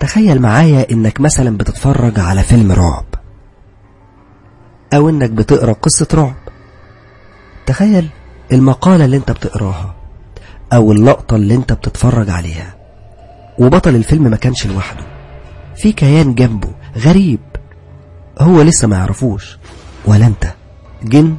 تخيل معايا انك مثلا بتتفرج على فيلم رعب او انك بتقرا قصة رعب تخيل المقالة اللي انت بتقراها او اللقطة اللي انت بتتفرج عليها وبطل الفيلم ما كانش لوحده في كيان جنبه غريب هو لسه ما يعرفوش ولا انت جن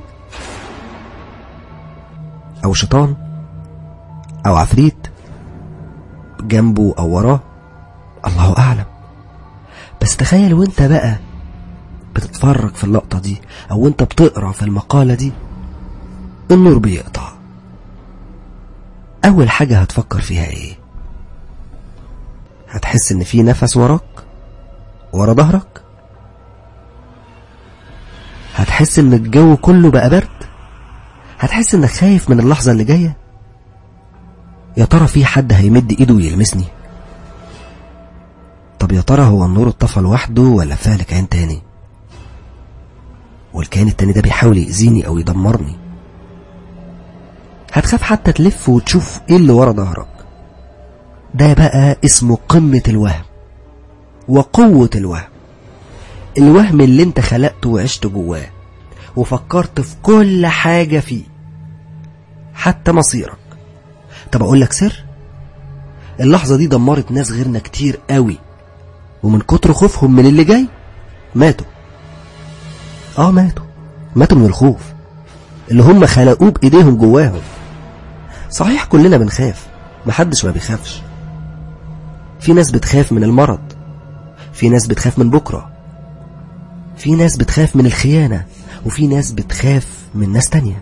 او شيطان او عفريت جنبه او وراه الله اعلم بس تخيل وانت بقى بتتفرج في اللقطة دي او انت بتقرا في المقالة دي النور بيقطع اول حاجة هتفكر فيها ايه هتحس ان في نفس وراك ورا ظهرك هتحس ان الجو كله بقى برد هتحس انك خايف من اللحظة اللي جاية يا ترى في حد هيمد ايده ويلمسني طب يا ترى هو النور اتطفى لوحده ولا فعل كيان تاني والكيان التاني ده بيحاول يأذيني او يدمرني هتخاف حتى تلف وتشوف ايه اللي ورا ظهرك ده بقى اسمه قمة الوهم وقوة الوهم الوهم اللي انت خلقته وعشت جواه وفكرت في كل حاجة فيه حتى مصيرك طب اقول لك سر اللحظة دي دمرت ناس غيرنا كتير قوي ومن كتر خوفهم من اللي جاي ماتوا اه ماتوا ماتوا من الخوف اللي هم خلقوه بايديهم جواهم صحيح كلنا بنخاف محدش ما بيخافش في ناس بتخاف من المرض في ناس بتخاف من بكرة في ناس بتخاف من الخيانة وفي ناس بتخاف من ناس تانية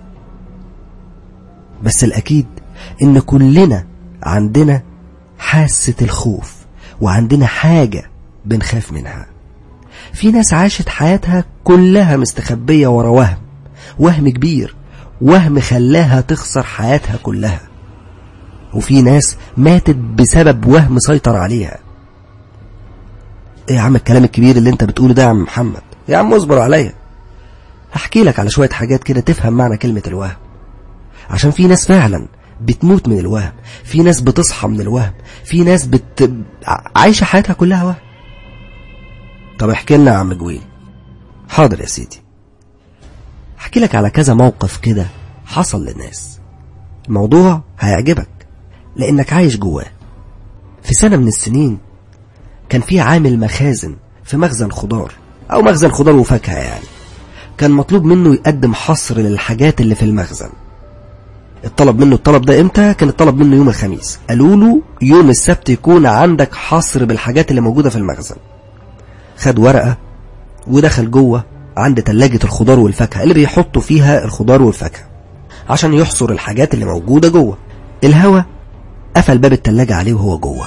بس الأكيد إن كلنا عندنا حاسة الخوف وعندنا حاجة بنخاف منها في ناس عاشت حياتها كلها مستخبية ورا وهم وهم كبير وهم خلاها تخسر حياتها كلها وفي ناس ماتت بسبب وهم سيطر عليها ايه يا عم الكلام الكبير اللي انت بتقوله ده يا عم محمد يا عم اصبر عليا هحكي لك على شوية حاجات كده تفهم معنى كلمة الوهم عشان في ناس فعلا بتموت من الوهم في ناس بتصحى من الوهم في ناس بت... عايشة حياتها كلها وهم طب احكي لنا يا عم جويل حاضر يا سيدي احكي لك على كذا موقف كده حصل للناس الموضوع هيعجبك لانك عايش جواه في سنة من السنين كان في عامل مخازن في مخزن خضار او مخزن خضار وفاكهة يعني كان مطلوب منه يقدم حصر للحاجات اللي في المخزن الطلب منه الطلب ده امتى كان الطلب منه يوم الخميس قالوا له يوم السبت يكون عندك حصر بالحاجات اللي موجودة في المخزن خد ورقة ودخل جوه عند تلاجة الخضار والفاكهة اللي بيحطوا فيها الخضار والفاكهة عشان يحصر الحاجات اللي موجودة جوه الهوا قفل باب التلاجة عليه وهو جوه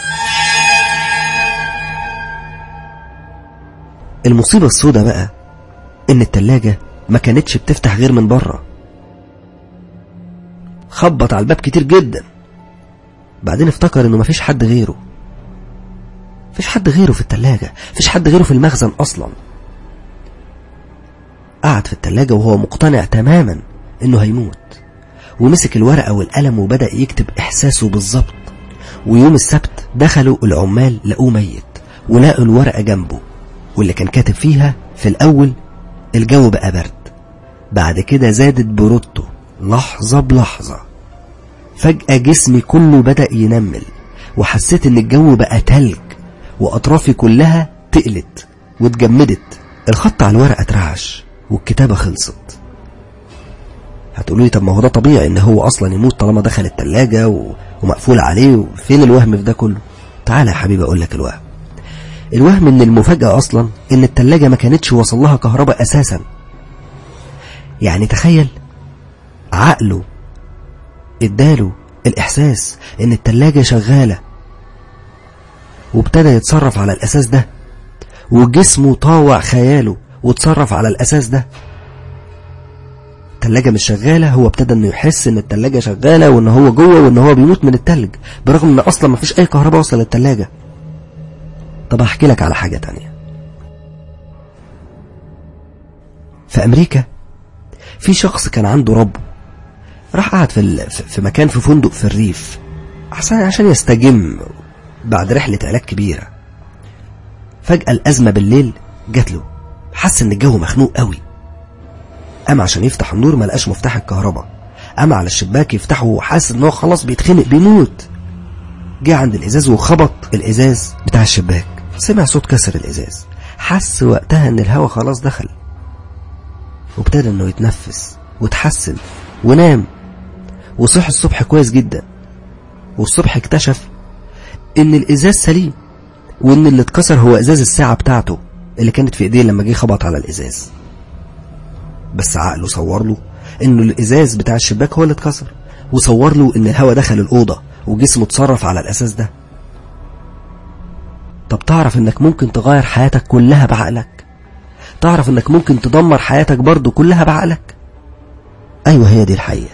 المصيبة السوداء بقى ان التلاجة ما كانتش بتفتح غير من بره خبط على الباب كتير جدا بعدين افتكر انه مفيش حد غيره مفيش حد غيره في التلاجة مفيش حد غيره في المخزن اصلا قعد في التلاجة وهو مقتنع تماما انه هيموت ومسك الورقة والقلم وبدأ يكتب احساسه بالظبط ويوم السبت دخلوا العمال لقوه ميت ولقوا الورقة جنبه واللي كان كاتب فيها في الأول الجو بقى برد بعد كده زادت برودته لحظة بلحظة فجأة جسمي كله بدأ ينمل وحسيت ان الجو بقى تلج وأطرافي كلها تقلت واتجمدت الخط على الورقة اترعش والكتابة خلصت هتقولوا لي طب ما هو ده طبيعي ان هو اصلا يموت طالما دخل التلاجة و... ومقفول عليه وفين الوهم في ده كله تعالى يا حبيبي اقول لك الوهم الوهم ان المفاجأة اصلا ان التلاجة ما كانتش وصل لها كهرباء اساسا يعني تخيل عقله اداله الاحساس ان التلاجة شغالة وابتدى يتصرف على الاساس ده وجسمه طاوع خياله وتصرف على الاساس ده التلاجة مش شغالة هو ابتدى انه يحس ان التلاجة شغالة وان هو جوه وان هو بيموت من التلج برغم ان اصلا مفيش اي كهرباء وصل للتلاجة طب احكي لك على حاجة تانية في امريكا في شخص كان عنده ربو راح قعد في, ال... في مكان في فندق في الريف عشان عشان يستجم بعد رحلة علاج كبيرة فجأة الأزمة بالليل جات له حس إن الجو مخنوق قوي قام عشان يفتح النور ما لقاش مفتاح الكهرباء قام على الشباك يفتحه وحاسس إن هو خلاص بيتخنق بيموت جه عند الإزاز وخبط الإزاز بتاع الشباك سمع صوت كسر الإزاز حس وقتها إن الهوا خلاص دخل وابتدى إنه يتنفس وتحسن ونام وصح الصبح كويس جدا والصبح اكتشف ان الازاز سليم وان اللي اتكسر هو ازاز الساعة بتاعته اللي كانت في ايديه لما جه خبط على الازاز بس عقله صور له انه الازاز بتاع الشباك هو اللي اتكسر وصور له ان الهواء دخل الاوضة وجسمه اتصرف على الاساس ده طب تعرف انك ممكن تغير حياتك كلها بعقلك تعرف انك ممكن تدمر حياتك برضو كلها بعقلك ايوه هي دي الحقيقة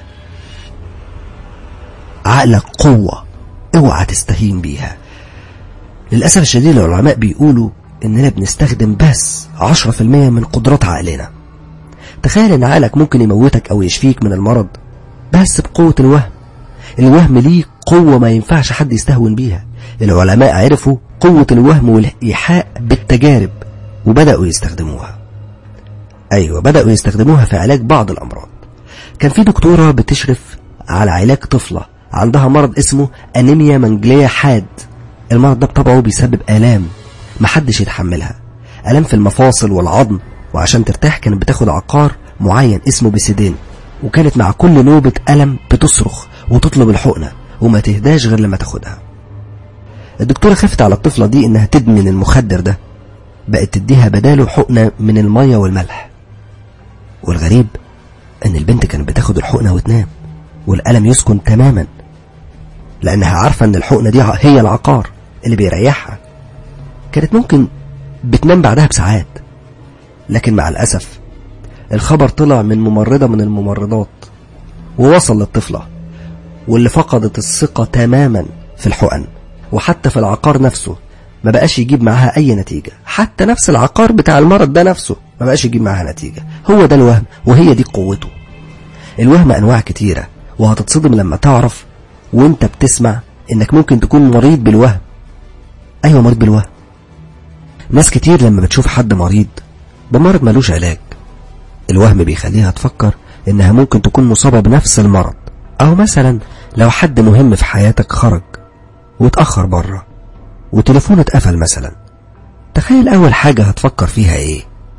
عقلك قوة اوعى تستهين بيها للأسف الشديد العلماء بيقولوا إننا بنستخدم بس 10% من قدرات عقلنا تخيل إن عقلك ممكن يموتك أو يشفيك من المرض بس بقوة الوهم الوهم ليه قوة ما ينفعش حد يستهون بيها العلماء عرفوا قوة الوهم والإيحاء بالتجارب وبدأوا يستخدموها أيوة بدأوا يستخدموها في علاج بعض الأمراض كان في دكتورة بتشرف على علاج طفلة عندها مرض اسمه أنيميا منجلية حاد المرض ده بطبعه بيسبب آلام محدش يتحملها آلام في المفاصل والعظم وعشان ترتاح كانت بتاخد عقار معين اسمه بيسيدين وكانت مع كل نوبة ألم بتصرخ وتطلب الحقنة وما تهداش غير لما تاخدها الدكتورة خفت على الطفلة دي إنها تدمن المخدر ده بقت تديها بداله حقنة من المية والملح والغريب إن البنت كانت بتاخد الحقنة وتنام والألم يسكن تماما لأنها عارفة إن الحقنة دي هي العقار اللي بيريحها كانت ممكن بتنام بعدها بساعات لكن مع الأسف الخبر طلع من ممرضة من الممرضات ووصل للطفلة واللي فقدت الثقة تماما في الحقن وحتى في العقار نفسه ما بقاش يجيب معاها أي نتيجة حتى نفس العقار بتاع المرض ده نفسه ما بقاش يجيب معاها نتيجة هو ده الوهم وهي دي قوته الوهم أنواع كتيرة وهتتصدم لما تعرف وانت بتسمع انك ممكن تكون مريض بالوهم ايوه مريض بالوهم ناس كتير لما بتشوف حد مريض بمرض ملوش علاج الوهم بيخليها تفكر انها ممكن تكون مصابة بنفس المرض او مثلا لو حد مهم في حياتك خرج واتأخر بره وتليفونه اتقفل مثلا تخيل اول حاجة هتفكر فيها ايه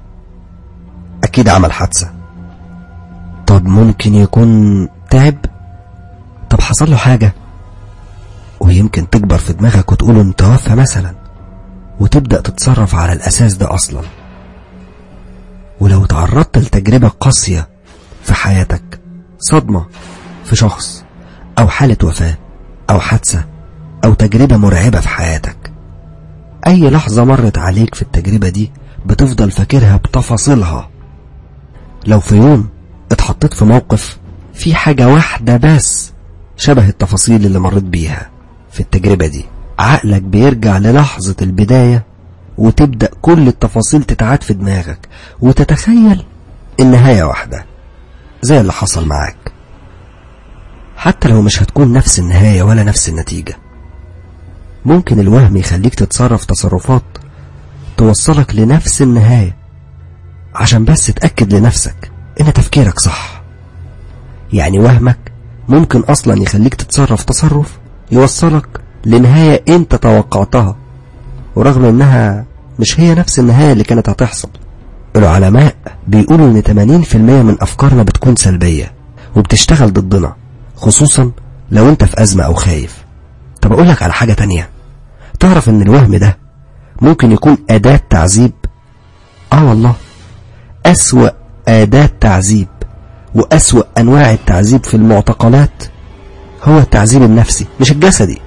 اكيد عمل حادثة طب ممكن يكون تعب طب حصل له حاجة ويمكن تكبر في دماغك وتقول انت توفى مثلا وتبدأ تتصرف على الأساس ده أصلا ولو تعرضت لتجربة قاسية في حياتك صدمة في شخص أو حالة وفاة أو حادثة أو تجربة مرعبة في حياتك أي لحظة مرت عليك في التجربة دي بتفضل فاكرها بتفاصيلها لو في يوم اتحطيت في موقف في حاجة واحدة بس شبه التفاصيل اللي مريت بيها في التجربة دي عقلك بيرجع للحظة البداية وتبدأ كل التفاصيل تتعاد في دماغك وتتخيل النهاية واحدة زي اللي حصل معاك حتى لو مش هتكون نفس النهاية ولا نفس النتيجة ممكن الوهم يخليك تتصرف تصرفات توصلك لنفس النهاية عشان بس تأكد لنفسك ان تفكيرك صح يعني وهمك ممكن اصلا يخليك تتصرف تصرف يوصلك لنهاية انت توقعتها ورغم انها مش هي نفس النهاية اللي كانت هتحصل العلماء بيقولوا ان 80% من افكارنا بتكون سلبية وبتشتغل ضدنا خصوصا لو انت في ازمة او خايف طب اقولك على حاجة تانية تعرف ان الوهم ده ممكن يكون اداة تعذيب اه والله اسوأ اداة تعذيب وأسوأ أنواع التعذيب في المعتقلات هو التعذيب النفسي مش الجسدي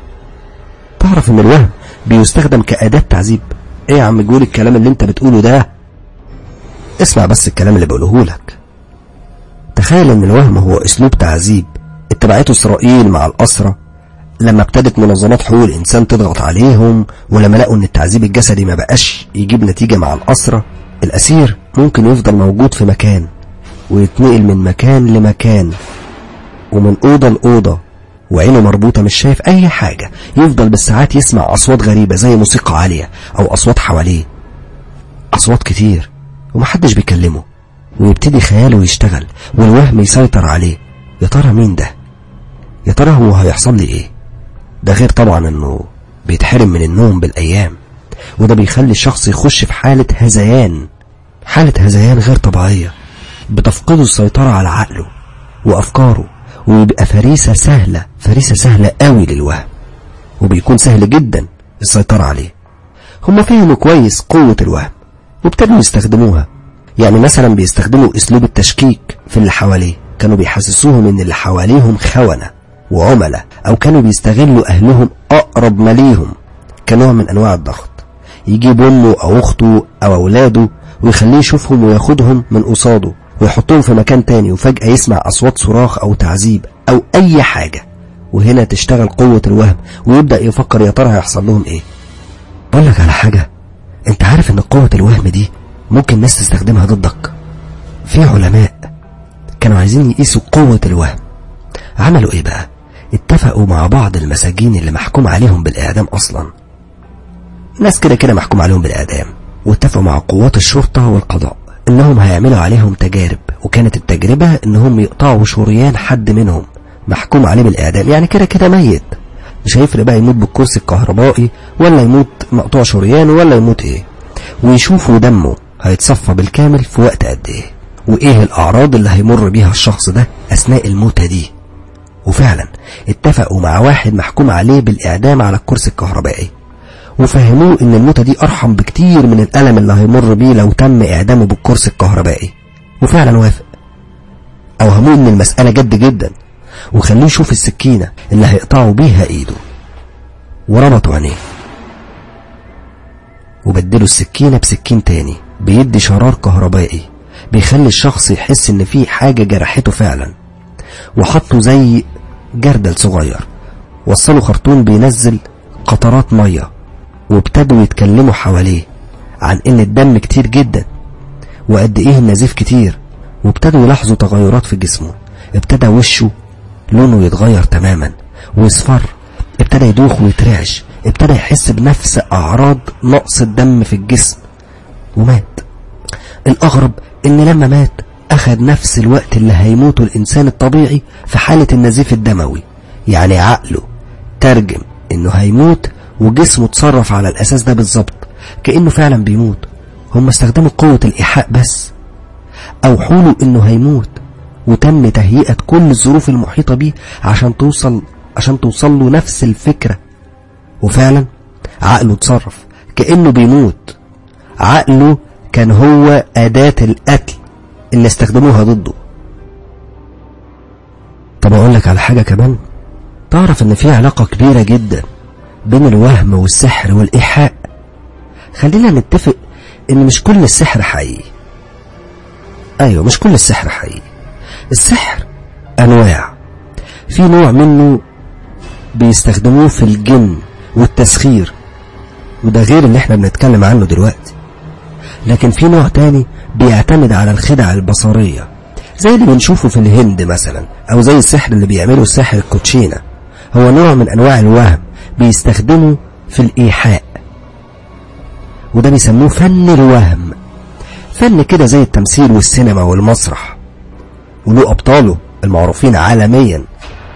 تعرف ان الوهم بيستخدم كأداة تعذيب ايه يا عم جول الكلام اللي انت بتقوله ده اسمع بس الكلام اللي بقوله لك تخيل ان الوهم هو اسلوب تعذيب اتبعته اسرائيل مع الاسرة لما ابتدت منظمات حقوق الانسان تضغط عليهم ولما لقوا ان التعذيب الجسدي ما بقاش يجيب نتيجة مع الاسرة الاسير ممكن يفضل موجود في مكان ويتنقل من مكان لمكان ومن أوضة لأوضة وعينه مربوطة مش شايف أي حاجة يفضل بالساعات يسمع أصوات غريبة زي موسيقى عالية أو أصوات حواليه أصوات كتير ومحدش بيكلمه ويبتدي خياله يشتغل والوهم يسيطر عليه يا ترى مين ده يا ترى هو هيحصل لي ايه ده غير طبعا انه بيتحرم من النوم بالايام وده بيخلي الشخص يخش في حالة هذيان حالة هذيان غير طبيعية بتفقده السيطرة على عقله وأفكاره ويبقى فريسة سهلة فريسة سهلة قوي للوهم وبيكون سهل جدا السيطرة عليه هم فهموا كويس قوة الوهم وابتدوا يستخدموها يعني مثلا بيستخدموا اسلوب التشكيك في اللي حواليه كانوا بيحسسوهم ان اللي حواليهم خونة وعملاء او كانوا بيستغلوا اهلهم اقرب ما ليهم كنوع من انواع الضغط يجيب امه او اخته او اولاده ويخليه يشوفهم وياخدهم من قصاده ويحطهم في مكان تاني وفجأة يسمع أصوات صراخ أو تعذيب أو أي حاجة وهنا تشتغل قوة الوهم ويبدأ يفكر يا ترى هيحصل لهم إيه بقول لك على حاجة أنت عارف إن قوة الوهم دي ممكن ناس تستخدمها ضدك في علماء كانوا عايزين يقيسوا قوة الوهم عملوا إيه بقى اتفقوا مع بعض المساجين اللي محكوم عليهم بالإعدام أصلا ناس كده كده محكوم عليهم بالإعدام واتفقوا مع قوات الشرطة والقضاء انهم هيعملوا عليهم تجارب وكانت التجربة انهم يقطعوا شريان حد منهم محكوم عليه بالاعدام يعني كده كده ميت مش هيفرق بقى يموت بالكرسي الكهربائي ولا يموت مقطوع شريان ولا يموت ايه ويشوفوا دمه هيتصفى بالكامل في وقت قد ايه وايه الاعراض اللي هيمر بيها الشخص ده اثناء الموتة دي وفعلا اتفقوا مع واحد محكوم عليه بالاعدام على الكرسي الكهربائي وفهموه ان الموتة دي ارحم بكتير من الالم اللي هيمر بيه لو تم اعدامه بالكرسي الكهربائي وفعلا وافق اوهموه ان المسألة جد جدا وخلوه يشوف السكينة اللي هيقطعوا بيها ايده وربطوا عينيه وبدلوا السكينة بسكين تاني بيدي شرار كهربائي بيخلي الشخص يحس ان في حاجة جرحته فعلا وحطوا زي جردل صغير وصلوا خرطوم بينزل قطرات ميه وابتدوا يتكلموا حواليه عن ان الدم كتير جدا وقد ايه النزيف كتير وابتدوا يلاحظوا تغيرات في جسمه ابتدى وشه لونه يتغير تماما ويصفر ابتدى يدوخ ويترعش ابتدى يحس بنفس اعراض نقص الدم في الجسم ومات الاغرب ان لما مات اخذ نفس الوقت اللي هيموته الانسان الطبيعي في حالة النزيف الدموي يعني عقله ترجم انه هيموت وجسمه اتصرف على الأساس ده بالظبط كأنه فعلا بيموت هم استخدموا قوة الإيحاء بس أو حولوا إنه هيموت وتم تهيئة كل الظروف المحيطة بيه عشان توصل عشان توصل له نفس الفكرة وفعلا عقله اتصرف كأنه بيموت عقله كان هو أداة القتل اللي استخدموها ضده طب أقول لك على حاجة كمان تعرف إن في علاقة كبيرة جدا بين الوهم والسحر والإيحاء خلينا نتفق ان مش كل السحر حقيقي ايوه مش كل السحر حقيقي السحر انواع في نوع منه بيستخدموه في الجن والتسخير وده غير اللي احنا بنتكلم عنه دلوقتي لكن في نوع تاني بيعتمد على الخدع البصرية زي اللي بنشوفه في الهند مثلا او زي السحر اللي بيعمله الساحر الكوتشينة هو نوع من انواع الوهم بيستخدموا في الإيحاء وده بيسموه فن الوهم فن كده زي التمثيل والسينما والمسرح وله أبطاله المعروفين عالميا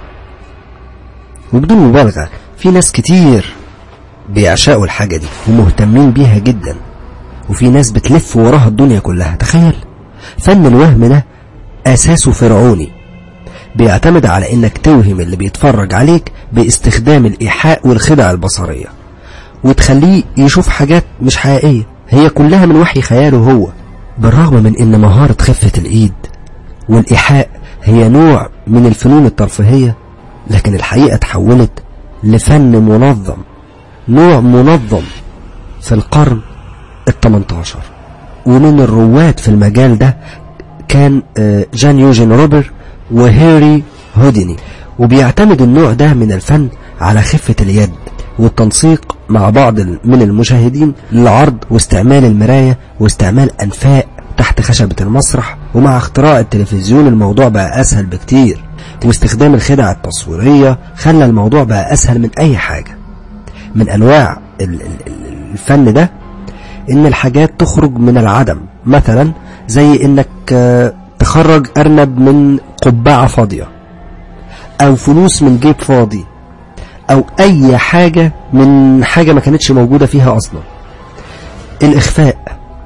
وبدون مبالغة في ناس كتير بيعشقوا الحاجة دي ومهتمين بيها جدا وفي ناس بتلف وراها الدنيا كلها تخيل فن الوهم ده أساسه فرعوني بيعتمد على انك توهم اللي بيتفرج عليك باستخدام الايحاء والخدع البصرية وتخليه يشوف حاجات مش حقيقية هي كلها من وحي خياله هو بالرغم من ان مهارة خفة الايد والايحاء هي نوع من الفنون الترفيهية لكن الحقيقة تحولت لفن منظم نوع منظم في القرن التمنتاشر ومن الرواد في المجال ده كان جان يوجين روبر وهيري هوديني وبيعتمد النوع ده من الفن على خفة اليد والتنسيق مع بعض من المشاهدين للعرض واستعمال المراية واستعمال أنفاق تحت خشبة المسرح ومع اختراع التلفزيون الموضوع بقى أسهل بكتير واستخدام الخدع التصويرية خلى الموضوع بقى أسهل من أي حاجة من أنواع ال- ال- ال- الفن ده إن الحاجات تخرج من العدم مثلا زي إنك آه، تخرج أرنب من قبعة فاضية أو فلوس من جيب فاضي أو أي حاجة من حاجة ما كانتش موجودة فيها أصلا الإخفاء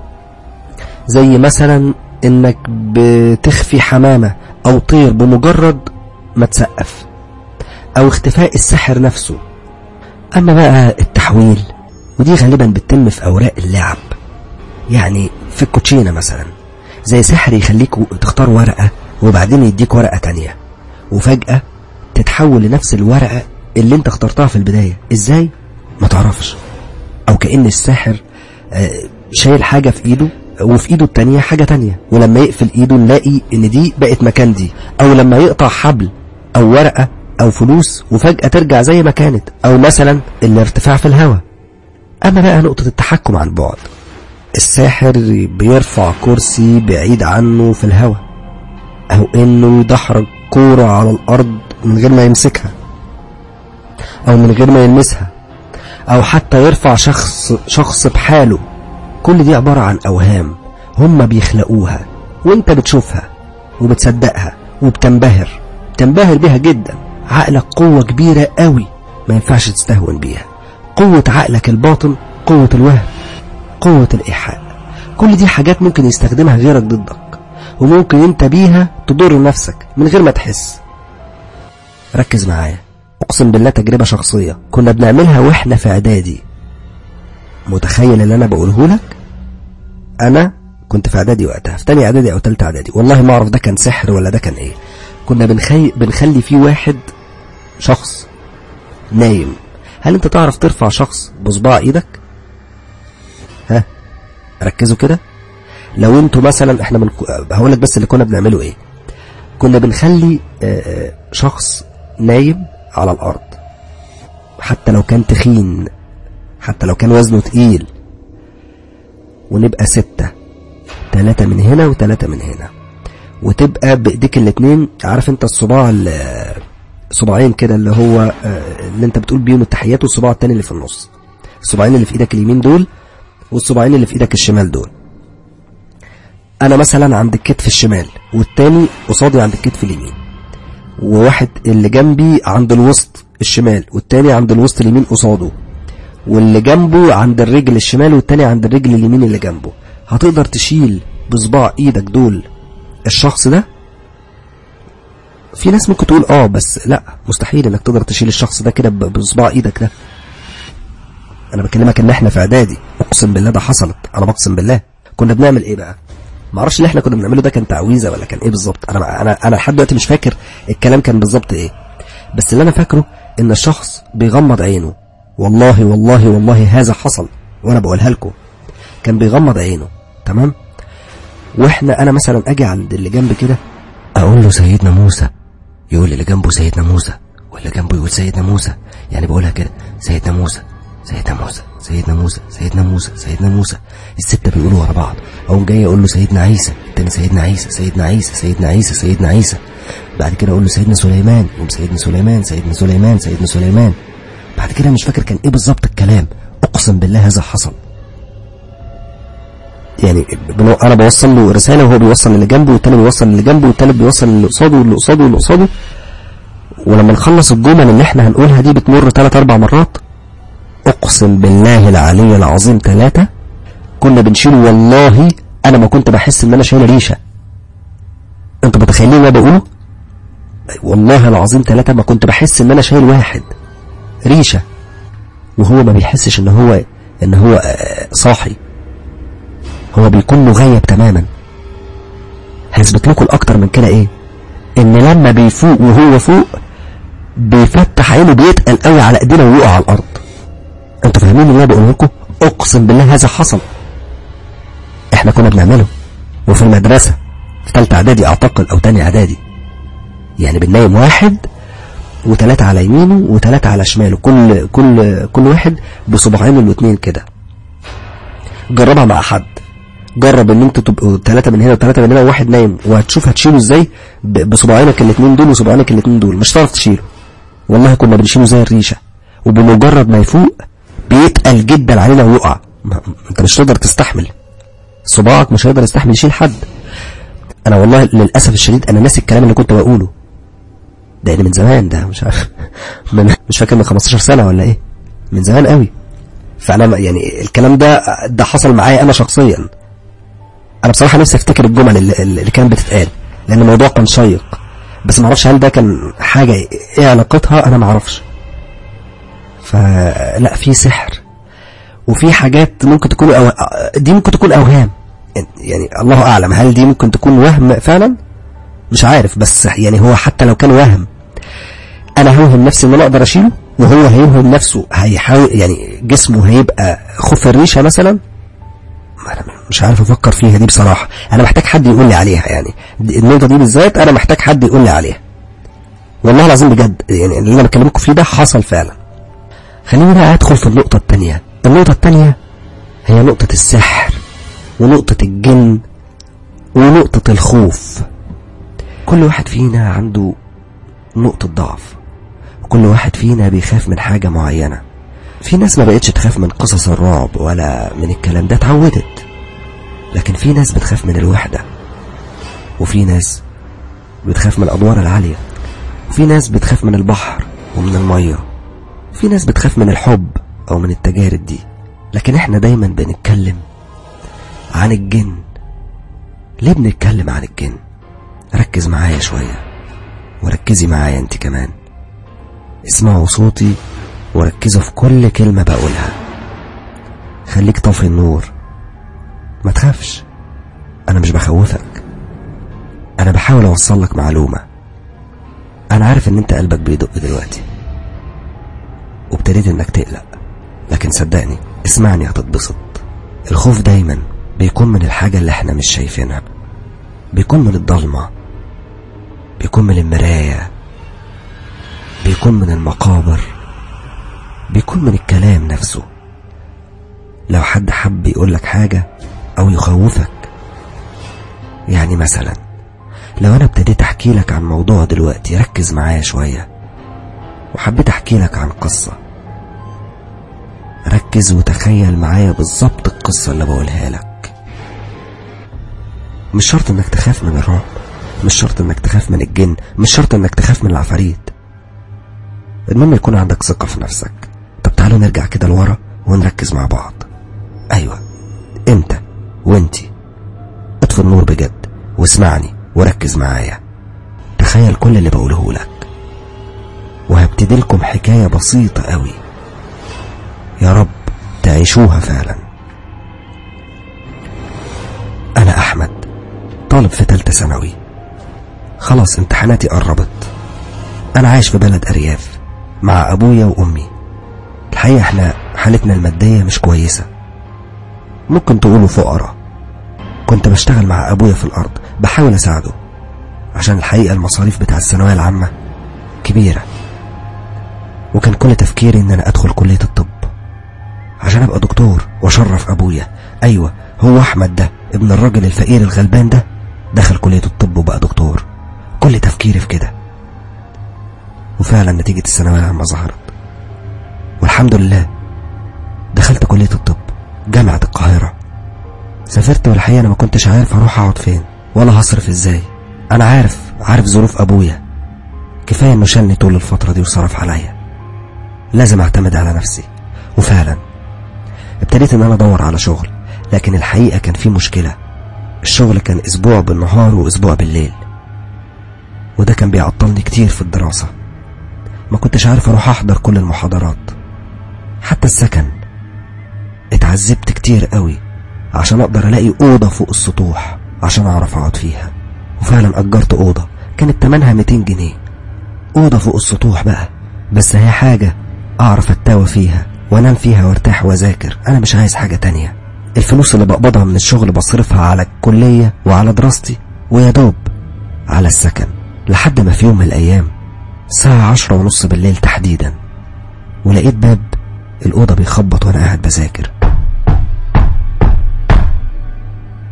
زي مثلا إنك بتخفي حمامة أو طير بمجرد ما تسقف أو اختفاء السحر نفسه أما بقى التحويل ودي غالبا بتتم في أوراق اللعب يعني في الكوتشينة مثلا زي سحر يخليك تختار ورقة وبعدين يديك ورقة تانية وفجأة تتحول لنفس الورقة اللي انت اخترتها في البداية ازاي ما تعرفش او كأن الساحر آه، شايل حاجة في ايده وفي ايده التانية حاجة تانية ولما يقفل ايده نلاقي ان دي بقت مكان دي او لما يقطع حبل او ورقة او فلوس وفجأة ترجع زي ما كانت او مثلا الارتفاع في الهواء اما بقى نقطة التحكم عن بعد الساحر بيرفع كرسي بعيد عنه في الهواء او انه يدحرج كورة على الارض من غير ما يمسكها او من غير ما يلمسها او حتى يرفع شخص شخص بحاله كل دي عبارة عن اوهام هم بيخلقوها وانت بتشوفها وبتصدقها وبتنبهر تنبهر بيها جدا عقلك قوة كبيرة قوي ما ينفعش تستهون بيها قوة عقلك الباطن قوة الوهم قوة الإيحاء كل دي حاجات ممكن يستخدمها غيرك ضدك وممكن انت بيها تضر نفسك من غير ما تحس ركز معايا اقسم بالله تجربة شخصية كنا بنعملها واحنا في اعدادي متخيل اللي انا بقوله لك انا كنت في اعدادي وقتها في تاني اعدادي او تالتة اعدادي والله ما اعرف ده كان سحر ولا ده كان ايه كنا بنخي... بنخلي فيه واحد شخص نايم هل انت تعرف ترفع شخص بصباع ايدك ها ركزوا كده لو انتوا مثلا احنا من هقول لك بس اللي كنا بنعمله ايه كنا بنخلي آه، آه، شخص نايم على الارض حتى لو كان تخين حتى لو كان وزنه تقيل ونبقى ستة تلاتة من هنا وتلاتة من هنا وتبقى بايديك الاتنين عارف انت الصباع ال- صباعين كده اللي هو آه، اللي انت بتقول بيهم التحيات والصباع التاني اللي في النص الصباعين اللي في ايدك اليمين دول والصباعين اللي في ايدك الشمال دول انا مثلا عند الكتف الشمال والتاني قصادي عند الكتف اليمين وواحد اللي جنبي عند الوسط الشمال والتاني عند الوسط اليمين قصاده واللي جنبه عند الرجل الشمال والتاني عند الرجل اليمين اللي جنبه هتقدر تشيل بصباع ايدك دول الشخص ده في ناس ممكن تقول اه بس لا مستحيل انك تقدر تشيل الشخص ده كده ب- بصباع ايدك ده انا بكلمك ان احنا في اعدادي اقسم بالله ده حصلت انا بقسم بالله كنا بنعمل ايه بقى ما اعرفش اللي احنا كنا بنعمله ده كان تعويذه ولا كان ايه بالظبط انا انا انا لحد دلوقتي مش فاكر الكلام كان بالظبط ايه بس اللي انا فاكره ان الشخص بيغمض عينه والله والله والله هذا حصل وانا بقولها لكم كان بيغمض عينه تمام واحنا انا مثلا اجي عند اللي جنب كده اقول له سيدنا موسى يقول اللي جنبه سيدنا موسى واللي جنبه يقول سيدنا موسى يعني بقولها كده سيدنا موسى سيدنا موسى سيدنا موسى سيدنا موسى سيدنا موسى الستة بيقولوا ورا بعض اقوم جاي اقول له سيدنا عيسى التاني سيدنا عيسى سيدنا عيسى سيدنا عيسى سيدنا عيسى بعد كده اقول له سيدنا سليمان يقوم سيدنا سليمان سيدنا سليمان سيدنا سليمان بعد كده مش فاكر كان ايه بالظبط الكلام اقسم بالله هذا حصل يعني بنو- انا بوصل له رساله وهو بيوصل للي جنبه والتاني بيوصل للي جنبه والتالت بيوصل للي قصاده واللي قصاده واللي قصاده ولما نخلص الجمل اللي احنا هنقولها دي بتمر ثلاث اربع مرات اقسم بالله العلي العظيم ثلاثة كنا بنشيل والله انا ما كنت بحس ان انا شايل ريشة انتوا متخيلين اللي انا بقوله والله العظيم ثلاثة ما كنت بحس ان انا شايل واحد ريشة وهو ما بيحسش ان هو ان هو آه، صاحي هو بيكون مغيب تماما هثبت لكم الاكتر من كده ايه ان لما بيفوق وهو فوق بيفتح عينه بيتقل قوي على ايدينا ويقع على الارض انتوا فاهمين اللي انا بقوله لكم اقسم بالله هذا حصل احنا كنا بنعمله وفي المدرسه في ثالثه اعدادي اعتقد او تاني اعدادي يعني بننام واحد وثلاثة على يمينه وثلاثة على شماله كل كل كل واحد بصباعينه الاتنين كده جربها مع حد جرب ان انتوا تبقوا ثلاثة من هنا وثلاثة من هنا وواحد نايم وهتشوف هتشيله ازاي ب- بصباعينك الاثنين دول وصباعينك الاثنين دول مش هتعرف تشيله والله كنا بنشيله زي الريشة وبمجرد ما يفوق بيتقل جدا علينا ويقع ما- انت مش تقدر تستحمل صباعك مش هيقدر يستحمل يشيل حد انا والله للاسف الشديد انا ناسي الكلام اللي كنت بقوله ده يعني من زمان ده مش عارف من مش فاكر من 15 سنة ولا ايه من زمان قوي فانا ما- يعني الكلام ده ده حصل معايا انا شخصيا انا بصراحه نفسي افتكر الجمل اللي, اللي كانت بتتقال لان الموضوع كان شيق بس ما اعرفش هل ده كان حاجه ايه علاقتها انا ما اعرفش فلا في سحر وفي حاجات ممكن تكون أو... دي ممكن تكون اوهام يعني الله اعلم هل دي ممكن تكون وهم فعلا مش عارف بس يعني هو حتى لو كان وهم انا هوهم نفسي ان انا اقدر اشيله وهو هيوهم نفسه هيحاول يعني جسمه هيبقى خف الريشه مثلا ما انا مش عارف افكر فيها دي بصراحه انا محتاج حد يقول لي عليها يعني دي- النقطه دي بالذات انا محتاج حد يقول لي عليها والله العظيم بجد يعني اللي انا بكلمكم فيه ده حصل فعلا خليني بقى ادخل في النقطه الثانيه النقطه الثانيه هي نقطه السحر ونقطه الجن ونقطه الخوف كل واحد فينا عنده نقطه ضعف وكل واحد فينا بيخاف من حاجه معينه في ناس ما بقتش تخاف من قصص الرعب ولا من الكلام ده اتعودت لكن في ناس بتخاف من الوحدة وفي ناس بتخاف من الأدوار العالية وفي ناس بتخاف من البحر ومن المية في ناس بتخاف من الحب أو من التجارب دي لكن احنا دايما بنتكلم عن الجن ليه بنتكلم عن الجن ركز معايا شوية وركزي معايا انت كمان اسمعوا صوتي وركزوا في كل كلمة بقولها خليك طافي النور ما تخافش انا مش بخوفك انا بحاول اوصل لك معلومة انا عارف ان انت قلبك بيدق دلوقتي وابتديت انك تقلق لكن صدقني اسمعني هتتبسط الخوف دايما بيكون من الحاجة اللي احنا مش شايفينها بيكون من الضلمة بيكون من المراية بيكون من المقابر بيكون من الكلام نفسه لو حد حب يقول لك حاجة أو يخوفك يعني مثلا لو أنا ابتديت أحكي لك عن موضوع دلوقتي ركز معايا شوية وحبيت أحكي لك عن قصة ركز وتخيل معايا بالظبط القصة اللي بقولها لك مش شرط انك تخاف من الرعب مش شرط انك تخاف من الجن مش شرط انك تخاف من العفاريت المهم يكون عندك ثقة في نفسك طب تعالوا نرجع كده لورا ونركز مع بعض ايوه انت وانتي اطفي النور بجد واسمعني وركز معايا تخيل كل اللي بقوله لك وهبتدي لكم حكاية بسيطة قوي يا رب تعيشوها فعلا انا احمد طالب في تالتة ثانوي خلاص امتحاناتي قربت انا عايش في بلد ارياف مع ابويا وامي الحقيقة احنا حالتنا المادية مش كويسة ممكن تقولوا فقراء كنت بشتغل مع ابويا في الارض بحاول اساعده عشان الحقيقة المصاريف بتاع الثانوية العامة كبيرة وكان كل تفكيري ان انا ادخل كلية الطب عشان ابقى دكتور واشرف ابويا ايوه هو احمد ده ابن الراجل الفقير الغلبان ده دخل كلية الطب وبقى دكتور كل تفكيري في كده وفعلا نتيجة الثانوية العامة ظهرت والحمد لله دخلت كلية الطب جامعة القاهرة سافرت والحقيقة أنا ما كنتش عارف هروح أقعد فين ولا هصرف إزاي أنا عارف عارف ظروف أبويا كفاية إنه شالني طول الفترة دي وصرف عليا لازم أعتمد على نفسي وفعلا ابتديت إن أنا أدور على شغل لكن الحقيقة كان في مشكلة الشغل كان أسبوع بالنهار وأسبوع بالليل وده كان بيعطلني كتير في الدراسة ما كنتش عارف أروح أحضر كل المحاضرات حتى السكن اتعذبت كتير قوي عشان أقدر ألاقي أوضة فوق السطوح عشان أعرف أقعد فيها وفعلا أجرت أوضة كانت تمنها 200 جنيه أوضة فوق السطوح بقى بس هي حاجة أعرف أتاوى فيها وأنام فيها وارتاح وأذاكر أنا مش عايز حاجة تانية الفلوس اللي بقبضها من الشغل بصرفها على الكلية وعلى دراستي ويا دوب على السكن لحد ما في يوم من الأيام الساعة عشرة ونص بالليل تحديدا ولقيت باب الأوضة بيخبط وأنا قاعد بذاكر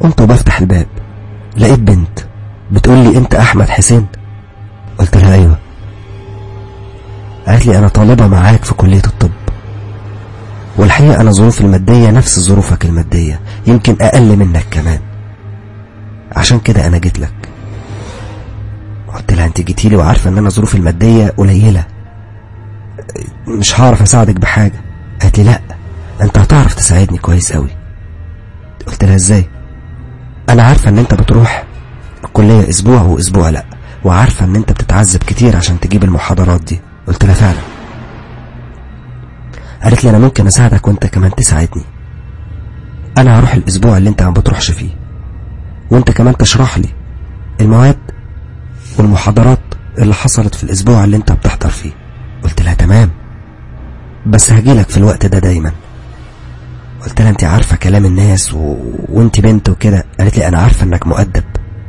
قمت وبفتح الباب لقيت بنت بتقول لي انت احمد حسين قلت لها ايوه قالت لي انا طالبة معاك في كلية الطب والحقيقة انا ظروفي المادية نفس ظروفك المادية يمكن اقل منك كمان عشان كده انا جيت لك قلت لها انت جيتي لي وعارفة ان انا ظروفي المادية قليلة مش هعرف اساعدك بحاجة قالت لي لا انت هتعرف تساعدني كويس قوي قلت لها ازاي انا عارفة ان انت بتروح الكلية اسبوع واسبوع لا وعارفة ان انت بتتعذب كتير عشان تجيب المحاضرات دي قلت لها فعلا قالت لي انا ممكن اساعدك وانت كمان تساعدني انا هروح الاسبوع اللي انت ما بتروحش فيه وانت كمان تشرح لي المواد والمحاضرات اللي حصلت في الاسبوع اللي انت بتحضر فيه قلت لها تمام بس هجيلك في الوقت ده دايما قلت لها انت عارفة كلام الناس و... وانت بنت وكده قالت لي انا عارفة انك مؤدب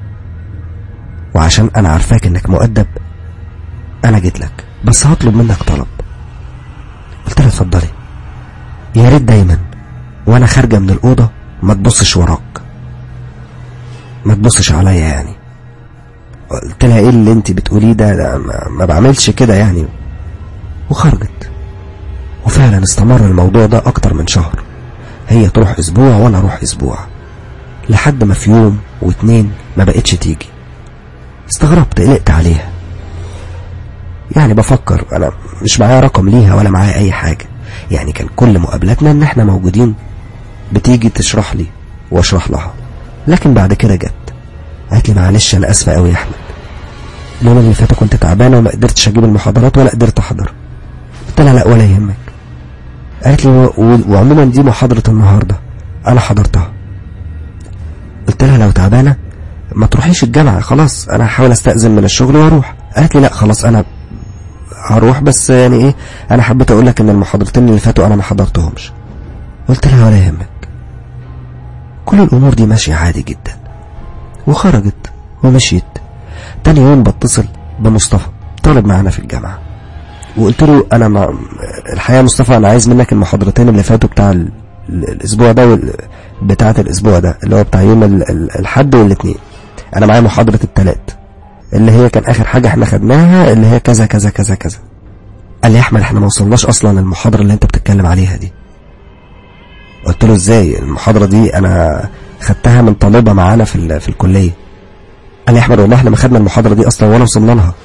وعشان انا عارفاك انك مؤدب انا جيت لك بس هطلب منك طلب قلت لها اتفضلي يا ريت دايما وانا خارجة من الأوضة ما تبصش وراك ما تبصش عليا يعني قلت لها ايه اللي انت بتقوليه ده, ده ما, ما بعملش كده يعني وخرجت وفعلا استمر الموضوع ده اكتر من شهر هي تروح اسبوع وانا اروح اسبوع لحد ما في يوم واتنين ما بقتش تيجي استغربت قلقت عليها يعني بفكر انا مش معايا رقم ليها ولا معايا اي حاجة يعني كان كل مقابلاتنا ان احنا موجودين بتيجي تشرح لي واشرح لها لكن بعد كده جت قالت لي معلش انا اسفة قوي يا احمد اليوم اللي فات كنت تعبانة وما قدرتش اجيب المحاضرات ولا قدرت احضر قلت لها لا ولا يهمك قالت لي وعموما دي محاضرة النهاردة انا حضرتها قلت لها لو تعبانة ما تروحيش الجامعة خلاص انا هحاول استأذن من الشغل واروح قالت لي لا خلاص انا هروح بس يعني ايه انا حبيت اقول لك ان المحاضرتين اللي فاتوا انا ما حضرتهمش قلت لها ولا يهمك كل الامور دي ماشية عادي جدا وخرجت ومشيت تاني يوم بتصل بمصطفى طالب معانا في الجامعة وقلت له انا ما الحقيقة مصطفى انا عايز منك المحاضرتين اللي فاتوا بتاع ال... الاسبوع ده وال... بتاعة الاسبوع ده اللي هو بتاع يوم ال... الحد والاثنين انا معايا محاضرة التلات اللي هي كان اخر حاجة احنا خدناها اللي هي كذا كذا كذا كذا قال لي يا احمد احنا ما وصلناش اصلا المحاضرة اللي انت بتتكلم عليها دي قلت له ازاي المحاضرة دي انا خدتها من طالبة معانا في ال... في الكلية قال لي يا احمد والله احنا ما خدنا المحاضرة دي اصلا ولا وصلنا لها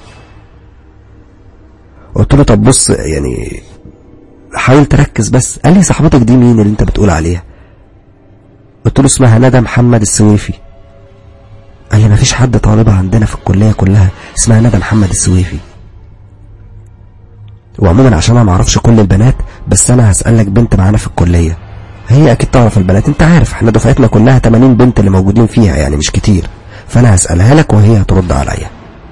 قلت له طب بص يعني حاول تركز بس قال لي صاحبتك دي مين اللي انت بتقول عليها قلت له اسمها ندى محمد السويفي قال لي مفيش حد طالبة عندنا في الكلية كلها اسمها ندى محمد السويفي وعموما عشان انا معرفش كل البنات بس انا هسألك بنت معانا في الكلية هي اكيد تعرف البنات انت عارف احنا دفعتنا كلها 80 بنت اللي موجودين فيها يعني مش كتير فانا هسألها لك وهي هترد عليا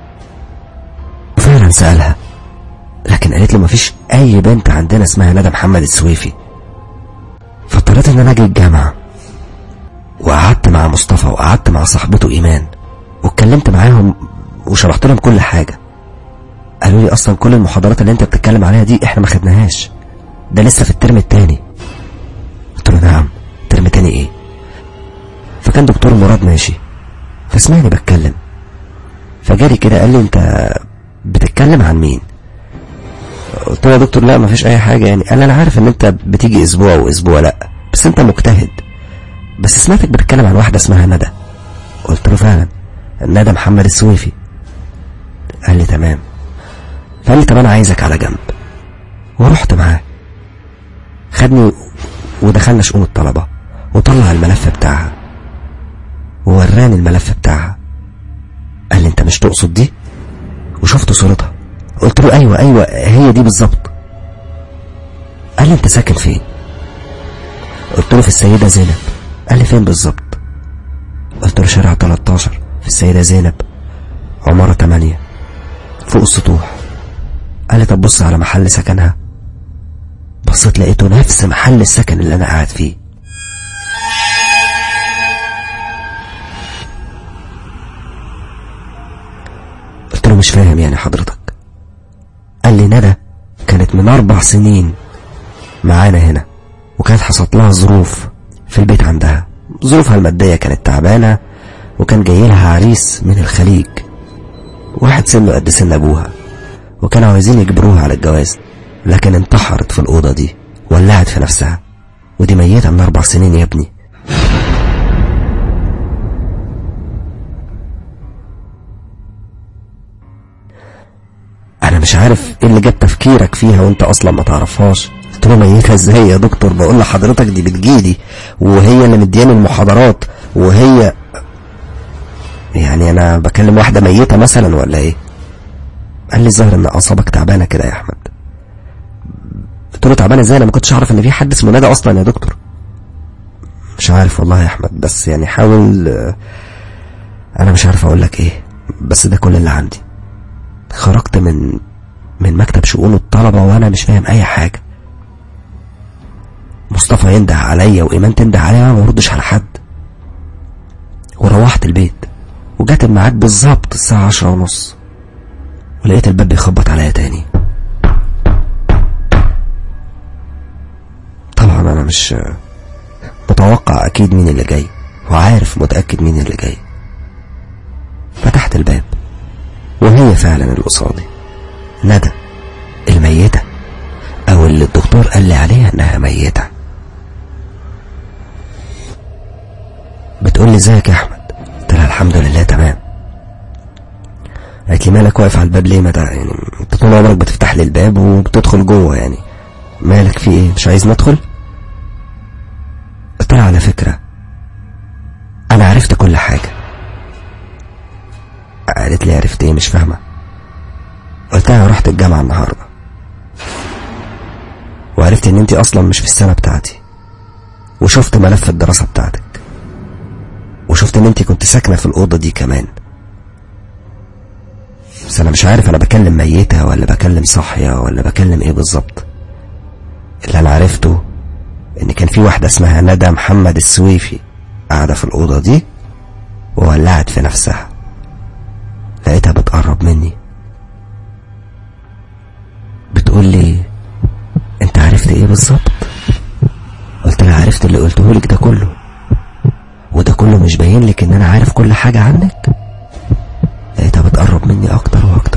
فعلا سألها لكن قالت لي مفيش اي بنت عندنا اسمها ندى محمد السويفي فاضطريت ان انا اجي الجامعة وقعدت مع مصطفى وقعدت مع صاحبته ايمان واتكلمت معاهم وشرحت لهم كل حاجة قالوا لي اصلا كل المحاضرات اللي انت بتتكلم عليها دي احنا ما خدناهاش ده لسه في الترم التاني قلت له نعم ترم تاني ايه فكان دكتور مراد ماشي فسمعني بتكلم فجاري كده قال لي انت بتتكلم عن مين قلت له يا دكتور لا ما فيش اي حاجة يعني قال انا عارف ان انت بتيجي اسبوع واسبوع لا بس انت مجتهد بس سمعتك بتتكلم عن واحدة اسمها ندى قلت له فعلا ندى محمد السويفي قال لي تمام فقال لي طب انا عايزك على جنب ورحت معاه خدني ودخلنا شؤون الطلبة وطلع الملف بتاعها ووراني الملف بتاعها قال لي انت مش تقصد دي وشفت صورتها قلت له ايوه ايوه هي دي بالظبط قال لي انت ساكن فين قلت له في السيدة زينب قال لي فين بالظبط قلت له شارع 13 في السيدة زينب عمارة 8 فوق السطوح قال لي طب بص على محل سكنها بصيت لقيته نفس محل السكن اللي انا قاعد فيه قلت له مش فاهم يعني حضرتك قال لي ندى كانت من اربع سنين معانا هنا وكانت حصلت لها ظروف في البيت عندها ظروفها المادية كانت تعبانة وكان جاي لها عريس من الخليج واحد سنه قد سن أبوها وكانوا عايزين يجبروها على الجواز لكن انتحرت في الأوضة دي ولعت في نفسها ودي ميتة من أربع سنين يا ابني أنا مش عارف إيه اللي جاب تفكيرك فيها وأنت أصلا ما تعرفهاش قلت له ميتة إزاي يا دكتور بقول لحضرتك دي بتجيلي وهي اللي مدياني المحاضرات وهي يعني أنا بكلم واحدة ميتة مثلا ولا إيه قال لي الظاهر إن أعصابك تعبانة كده يا أحمد قلت له تعبانة إزاي أنا ما كنتش أعرف إن في حد اسمه ندى أصلا يا دكتور مش عارف والله يا أحمد بس يعني حاول أنا مش عارف أقول لك إيه بس ده كل اللي عندي خرجت من من مكتب شؤون الطلبة وأنا مش فاهم أي حاجة مصطفى ينده عليا وإيمان تنده عليا ما بردش على حد وروحت البيت وجات الميعاد بالظبط الساعة عشرة ونص ولقيت الباب بيخبط عليا تاني طبعا أنا مش متوقع أكيد مين اللي جاي وعارف متأكد مين اللي جاي فتحت الباب وهي فعلا اللي قصادي ندى الميتة أو اللي الدكتور قال لي عليها إنها ميتة بتقول لي ازيك يا أحمد قلت لها الحمد لله تمام قالت لي مالك واقف على الباب ليه ما ده يعني انت طول عمرك بتفتح لي الباب وبتدخل جوه يعني مالك في ايه مش عايز ندخل قلت لها على فكرة انا عرفت كل حاجة قالت لي عرفت ايه مش فاهمة قلت لها رحت الجامعة النهاردة وعرفت ان انتي اصلا مش في السنة بتاعتي وشفت ملف الدراسة بتاعتك وشفت ان انتي كنت ساكنة في الأوضة دي كمان بس انا مش عارف انا بكلم ميتة ولا بكلم صاحية ولا بكلم ايه بالظبط اللي انا عرفته ان كان في واحدة اسمها ندى محمد السويفي قاعدة في الأوضة دي وولعت في نفسها لقيتها بتقرب مني بتقول لي انت عرفت ايه بالظبط قلت لها عرفت اللي قلته لك ده كله وده كله مش باين لك ان انا عارف كل حاجة عنك لقيتها بتقرب مني اكتر واكتر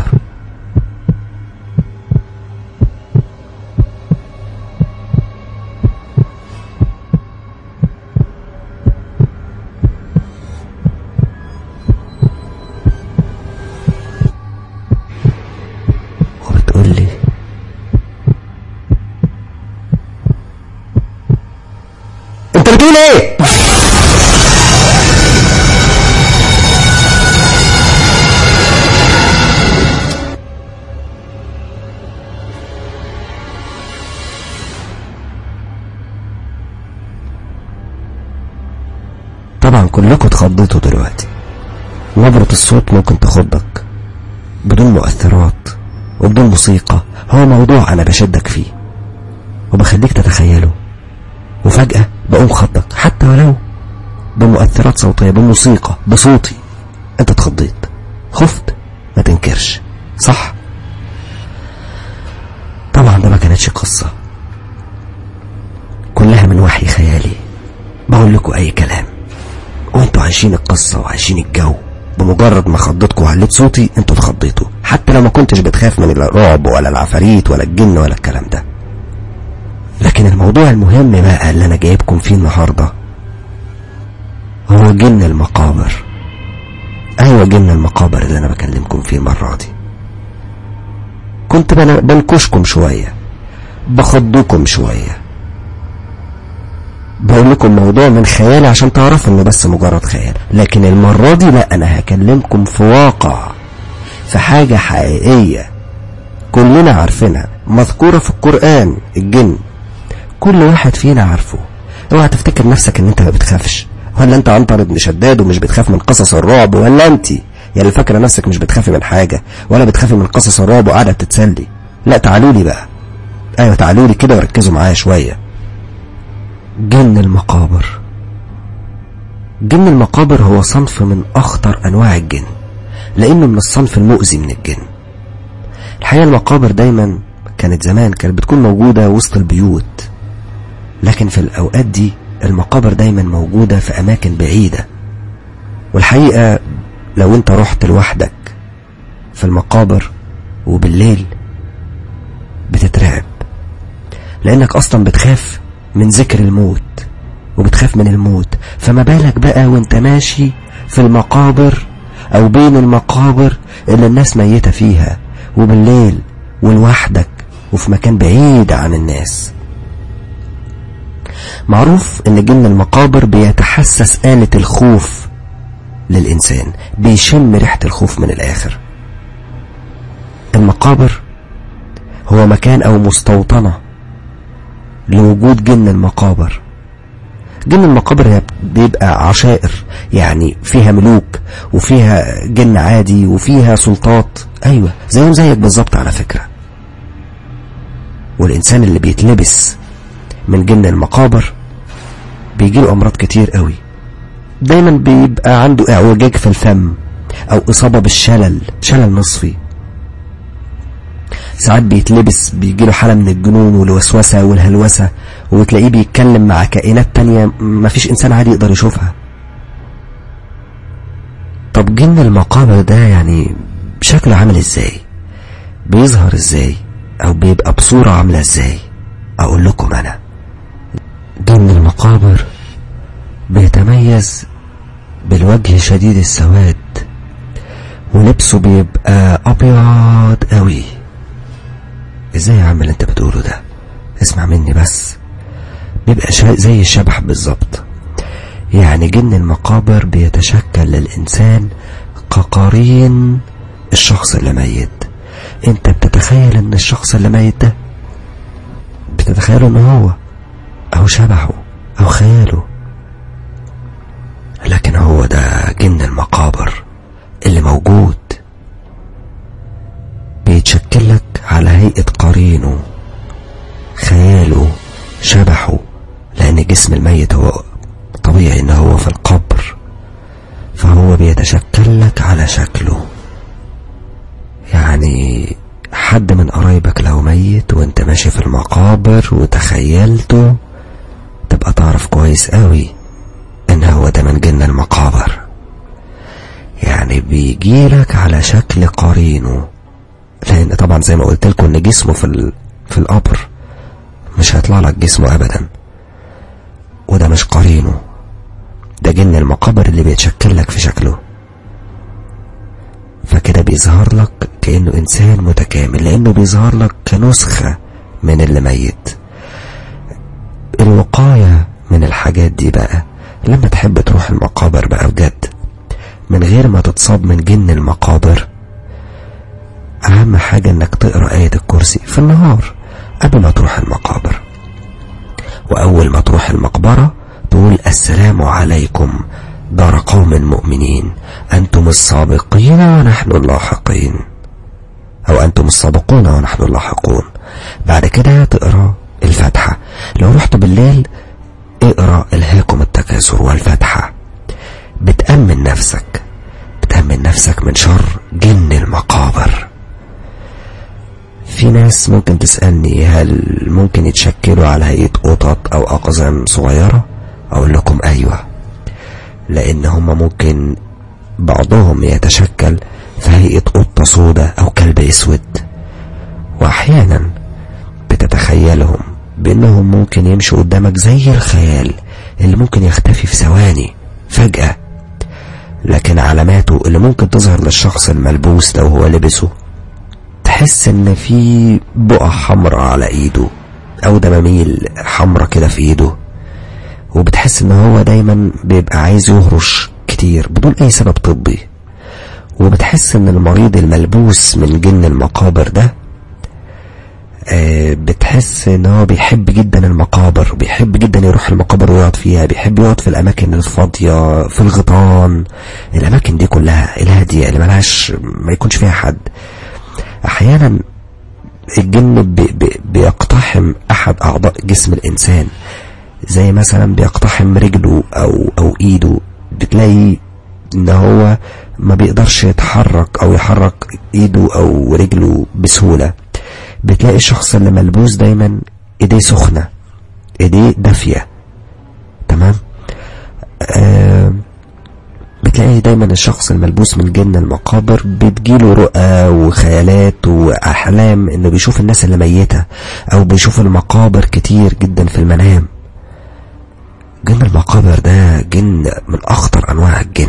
وبتقول لي انت بتقول ايه طبعا كلكم اتخضيتوا دلوقتي نبرة الصوت ممكن تخضك بدون مؤثرات وبدون موسيقى هو موضوع انا بشدك فيه وبخليك تتخيله وفجأة بقوم خضك حتى ولو بمؤثرات صوتية بموسيقى بصوتي انت اتخضيت خفت ما تنكرش صح طبعا ده ما كانتش قصة كلها من وحي خيالي بقول لكم اي كلام وانتوا عايشين القصة وعايشين الجو بمجرد ما خضتكم وعليت صوتي انتوا اتخضيتوا حتى لو ما كنتش بتخاف من الرعب ولا العفاريت ولا الجن ولا الكلام ده لكن الموضوع المهم بقى اللي انا جايبكم فيه النهاردة هو جن المقابر ايوه جن المقابر اللي انا بكلمكم فيه المرة دي كنت بن- بنكشكم شوية بخضكم شوية بقول لكم موضوع من خيالي عشان تعرفوا انه بس مجرد خيال لكن المرة دي لا انا هكلمكم في واقع في حاجة حقيقية كلنا عارفينها مذكورة في القرآن الجن كل واحد فينا عارفه اوعى تفتكر نفسك ان انت ما بتخافش ولا انت عنتر ابن شداد ومش بتخاف من قصص الرعب ولا انت يا اللي فاكره نفسك مش بتخافي من حاجة ولا بتخافي من قصص الرعب وقاعدة بتتسلي لا تعالوا لي بقى ايوه تعالوا لي كده وركزوا معايا شوية جن المقابر جن المقابر هو صنف من اخطر انواع الجن لانه من الصنف المؤذي من الجن الحقيقة المقابر دايما كانت زمان كانت بتكون موجودة وسط البيوت لكن في الأوقات دي المقابر دايما موجودة في أماكن بعيدة والحقيقة لو انت رحت لوحدك في المقابر وبالليل بتترعب لأنك أصلا بتخاف من ذكر الموت وبتخاف من الموت فما بالك بقى وانت ماشي في المقابر أو بين المقابر اللي الناس ميتة فيها وبالليل ولوحدك وفي مكان بعيد عن الناس معروف ان جن المقابر بيتحسس آلة الخوف للإنسان بيشم ريحة الخوف من الآخر المقابر هو مكان أو مستوطنة لوجود جن المقابر جن المقابر هي بيبقى عشائر يعني فيها ملوك وفيها جن عادي وفيها سلطات ايوه زيهم زيك بالظبط على فكره والانسان اللي بيتلبس من جن المقابر بيجيله امراض كتير قوي دايما بيبقى عنده اعوجاج في الفم او اصابه بالشلل شلل نصفي ساعات بيتلبس بيجيله حالة من الجنون والوسوسة والهلوسة وتلاقيه بيتكلم مع كائنات تانية مفيش إنسان عادي يقدر يشوفها طب جن المقابر ده يعني شكله عامل ازاي بيظهر ازاي او بيبقى بصورة عاملة ازاي اقول لكم انا جن المقابر بيتميز بالوجه شديد السواد ولبسه بيبقى ابيض قوي ازاي يا عم اللي انت بتقوله ده اسمع مني بس بيبقى زي الشبح بالظبط يعني جن المقابر بيتشكل للإنسان كقرين الشخص اللي ميت انت بتتخيل ان الشخص اللي ميت ده بتتخيل ان هو او شبحه او خياله لكن هو ده جن المقابر اللي موجود بيتشكل لك على هيئة قرينه خياله شبحه لأن جسم الميت هو طبيعي إن هو في القبر فهو بيتشكل لك على شكله يعني حد من قرايبك لو ميت وانت ماشي في المقابر وتخيلته تبقى تعرف كويس قوي ان هو ده من جن المقابر يعني بيجيلك على شكل قرينه لان طبعا زي ما قلت لكم ان جسمه في في القبر مش هيطلع لك جسمه ابدا وده مش قرينه ده جن المقابر اللي بيتشكل لك في شكله فكده بيظهر لك كأنه إنسان متكامل لأنه بيظهر لك كنسخة من اللي ميت الوقاية من الحاجات دي بقى لما تحب تروح المقابر بقى بجد من غير ما تتصاب من جن المقابر أهم حاجة إنك تقرأ آية الكرسي في النهار قبل ما تروح المقابر وأول ما تروح المقبرة تقول السلام عليكم دار قوم مؤمنين أنتم السابقين ونحن اللاحقين أو أنتم السابقون ونحن اللاحقون بعد كده تقرأ الفاتحة لو رحت بالليل اقرأ الهاكم التكاثر والفاتحة بتأمن نفسك بتأمن نفسك من شر جن المقابر في ناس ممكن تسألني هل ممكن يتشكلوا على هيئة قطط أو أقزام صغيرة أقول لكم أيوة لأن هما ممكن بعضهم يتشكل في هيئة قطة سودة أو كلب أسود وأحيانا بتتخيلهم بأنهم ممكن يمشوا قدامك زي الخيال اللي ممكن يختفي في ثواني فجأة لكن علاماته اللي ممكن تظهر للشخص الملبوس لو هو لبسه تحس ان في بقع حمراء على ايده او دماميل حمراء كده في ايده وبتحس ان هو دايما بيبقى عايز يهرش كتير بدون اي سبب طبي وبتحس ان المريض الملبوس من جن المقابر ده آه بتحس ان هو بيحب جدا المقابر بيحب جدا يروح المقابر ويقعد فيها بيحب يقعد في الاماكن الفاضية في الغيطان الاماكن دي كلها الهادية اللي ملهاش ما يكونش فيها حد احيانا الجن بي بي بيقتحم احد اعضاء جسم الانسان زي مثلا بيقتحم رجله او او ايده بتلاقي ان هو ما بيقدرش يتحرك او يحرك ايده او رجله بسهولة بتلاقي الشخص اللي ملبوس دايما ايديه سخنة ايديه دافية طب تمام آه بتلاقي دايما الشخص الملبوس من جن المقابر بتجيله رؤى وخيالات وأحلام إنه بيشوف الناس اللي ميتة أو بيشوف المقابر كتير جدا في المنام جن المقابر ده جن من أخطر أنواع الجن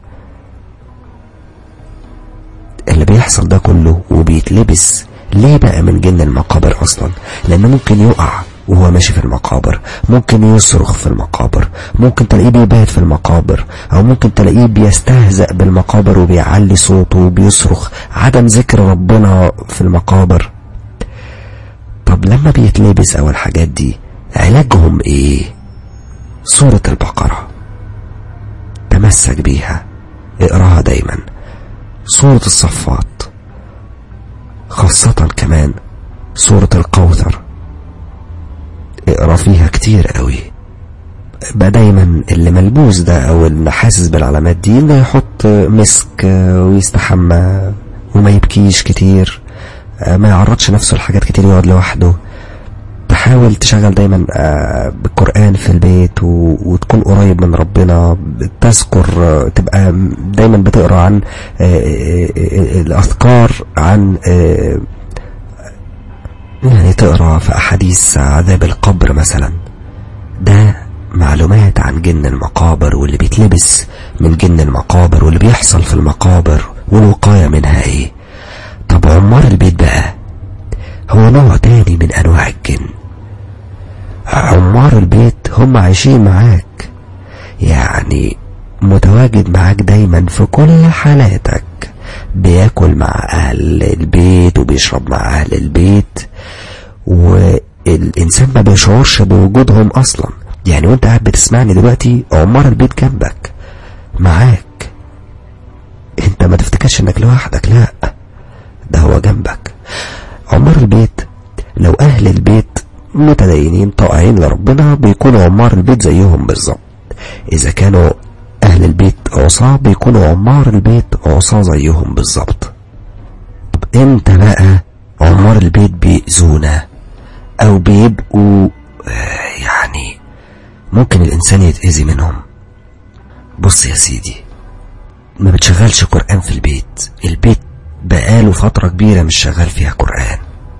اللي بيحصل ده كله وبيتلبس ليه بقى من جن المقابر أصلا لأنه ممكن يقع وهو ماشي في المقابر ممكن يصرخ في المقابر ممكن تلاقيه بيبات في المقابر او ممكن تلاقيه بيستهزأ بالمقابر وبيعلي صوته وبيصرخ عدم ذكر ربنا في المقابر طب لما بيتلبس او الحاجات دي علاجهم ايه سورة البقرة تمسك بيها اقراها دايما سورة الصفات خاصة كمان سورة القوثر اقرا فيها كتير قوي بقى دايما اللي ملبوس ده او اللي حاسس بالعلامات دي انه يحط مسك ويستحمى وما يبكيش كتير ما يعرضش نفسه لحاجات كتير يقعد لوحده تحاول تشغل دايما بالقرآن في البيت وتكون قريب من ربنا تذكر تبقى دايما بتقرا عن الأذكار عن يعني تقرا في أحاديث عذاب القبر مثلا ده معلومات عن جن المقابر واللي بيتلبس من جن المقابر واللي بيحصل في المقابر والوقاية منها ايه طب عمار البيت بقى هو نوع تاني من أنواع الجن عمار البيت هم عايشين معاك يعني متواجد معاك دايما في كل حالاتك بياكل مع أهل البيت وبيشرب مع أهل البيت والإنسان ما بيشعرش بوجودهم أصلا يعني وانت قاعد بتسمعني دلوقتي عمار البيت جنبك معاك انت ما تفتكرش انك لوحدك لا ده هو جنبك عمار البيت لو أهل البيت متدينين طائعين لربنا بيكونوا عمار البيت زيهم بالظبط إذا كانوا أهل البيت عصاة بيكونوا عمار البيت عصاة زيهم بالظبط طب امتى بقى عمار البيت بيأذونا أو بيبقوا يعني ممكن الإنسان يتأذي منهم بص يا سيدي ما بتشغلش قرآن في البيت البيت بقاله فترة كبيرة مش شغال فيها قرآن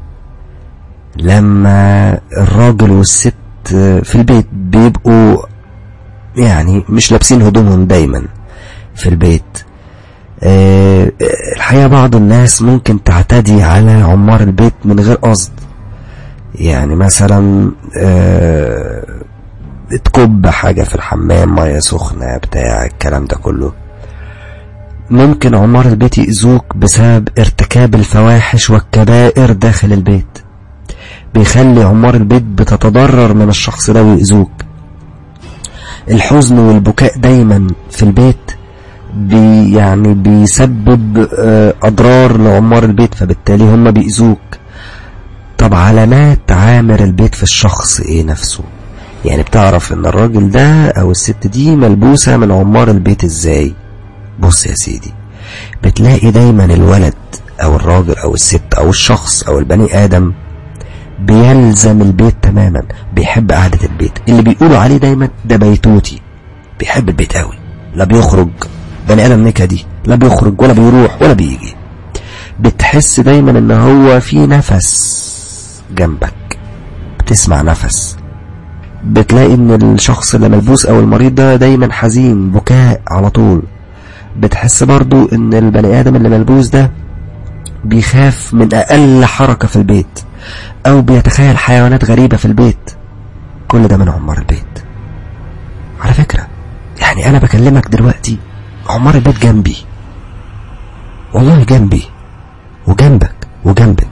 لما الراجل والست في البيت بيبقوا يعني مش لابسين هدومهم دايما في البيت أه الحقيقة بعض الناس ممكن تعتدي على عمار البيت من غير قصد يعني مثلا أه تكب حاجة في الحمام مية سخنة بتاع الكلام ده كله ممكن عمار البيت يأذوك بسبب ارتكاب الفواحش والكبائر داخل البيت بيخلي عمار البيت بتتضرر من الشخص ده ويأذوك الحزن والبكاء دايما في البيت بي يعني بيسبب أضرار لعمار البيت فبالتالي هم بيأذوك طب علامات عامر البيت في الشخص ايه نفسه يعني بتعرف ان الراجل ده او الست دي ملبوسة من عمار البيت ازاي بص يا سيدي بتلاقي دايما الولد او الراجل او الست او الشخص او البني ادم بيلزم البيت تماما بيحب قعدة البيت اللي بيقولوا عليه دايما ده بيتوتي بيحب البيت قوي لا بيخرج بني ادم نكدي لا بيخرج ولا بيروح ولا بيجي بتحس دايما ان هو في نفس جنبك بتسمع نفس بتلاقي ان الشخص اللي ملبوس او المريض ده دايما حزين بكاء على طول بتحس برضو ان البني ادم اللي ملبوس ده بيخاف من اقل حركة في البيت او بيتخيل حيوانات غريبة في البيت كل ده من عمار البيت على فكرة يعني انا بكلمك دلوقتي عمار البيت جنبي والله جنبي وجنبك وجنبك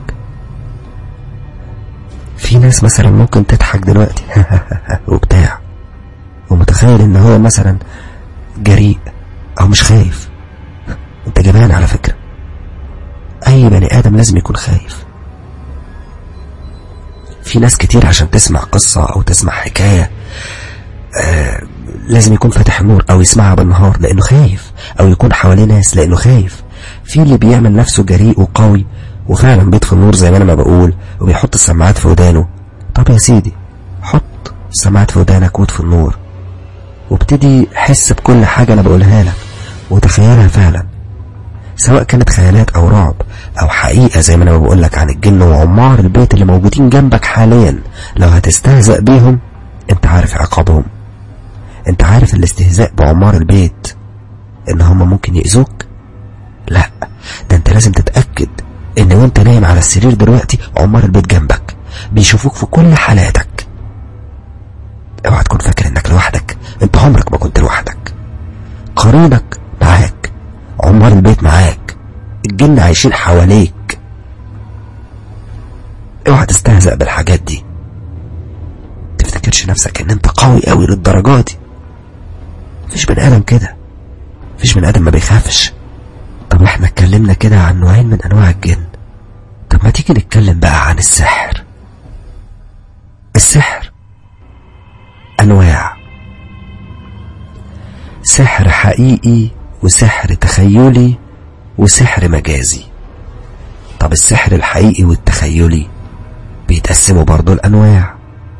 في ناس مثلا ممكن تضحك دلوقتي وبتاع ومتخيل ان هو مثلا جريء او مش خايف انت جبان على فكرة اي بني ادم لازم يكون خايف في ناس كتير عشان تسمع قصة او تسمع حكاية آه لازم يكون فاتح النور او يسمعها بالنهار لانه خايف او يكون حواليه ناس لانه خايف في اللي بيعمل نفسه جريء وقوي وفعلا بيطفي النور زي ما انا ما بقول وبيحط السماعات في ودانه طب يا سيدي حط السماعات في ودانك واطفي النور وابتدي حس بكل حاجة أنا بقولها لك وتخيلها فعلا سواء كانت خيالات أو رعب أو حقيقة زي ما أنا بقول لك عن الجن وعمار البيت اللي موجودين جنبك حاليا لو هتستهزأ بيهم أنت عارف عقابهم أنت عارف الاستهزاء بعمار البيت إن هم ممكن يأذوك لا ده أنت لازم تتأكد إن وأنت نايم على السرير دلوقتي عمار البيت جنبك بيشوفوك في كل حالاتك اوعى تكون فاكر انك لوحدك انت عمرك ما كنت لوحدك قرينك معاك عمار البيت معاك الجن عايشين حواليك اوعى تستهزأ بالحاجات دي تفتكرش نفسك ان انت قوي قوي للدرجة دي مفيش بني ادم كده مفيش بني ادم ما بيخافش طب احنا اتكلمنا كده عن نوعين من انواع الجن طب ما تيجي نتكلم بقى عن السحر السحر انواع سحر حقيقي وسحر تخيلي وسحر مجازي طب السحر الحقيقي والتخيلي بيتقسموا برضو الأنواع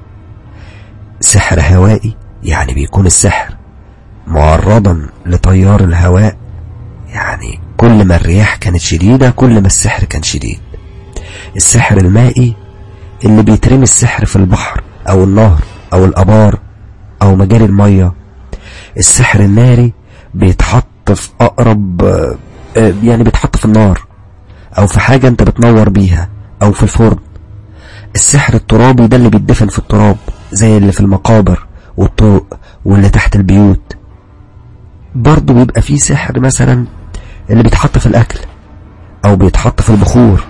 سحر هوائي يعني بيكون السحر معرضا لتيار الهواء يعني كل ما الرياح كانت شديدة كل ما السحر كان شديد السحر المائي اللي بيترمي السحر في البحر أو النهر أو الأبار أو مجاري المية السحر الناري بيتحط في أقرب يعني بيتحط في النار أو في حاجة أنت بتنور بيها أو في الفرن السحر الترابي ده اللي بيدفن في التراب زي اللي في المقابر والطرق واللي تحت البيوت برضه بيبقى فيه سحر مثلا اللي بيتحط في الأكل أو بيتحط في البخور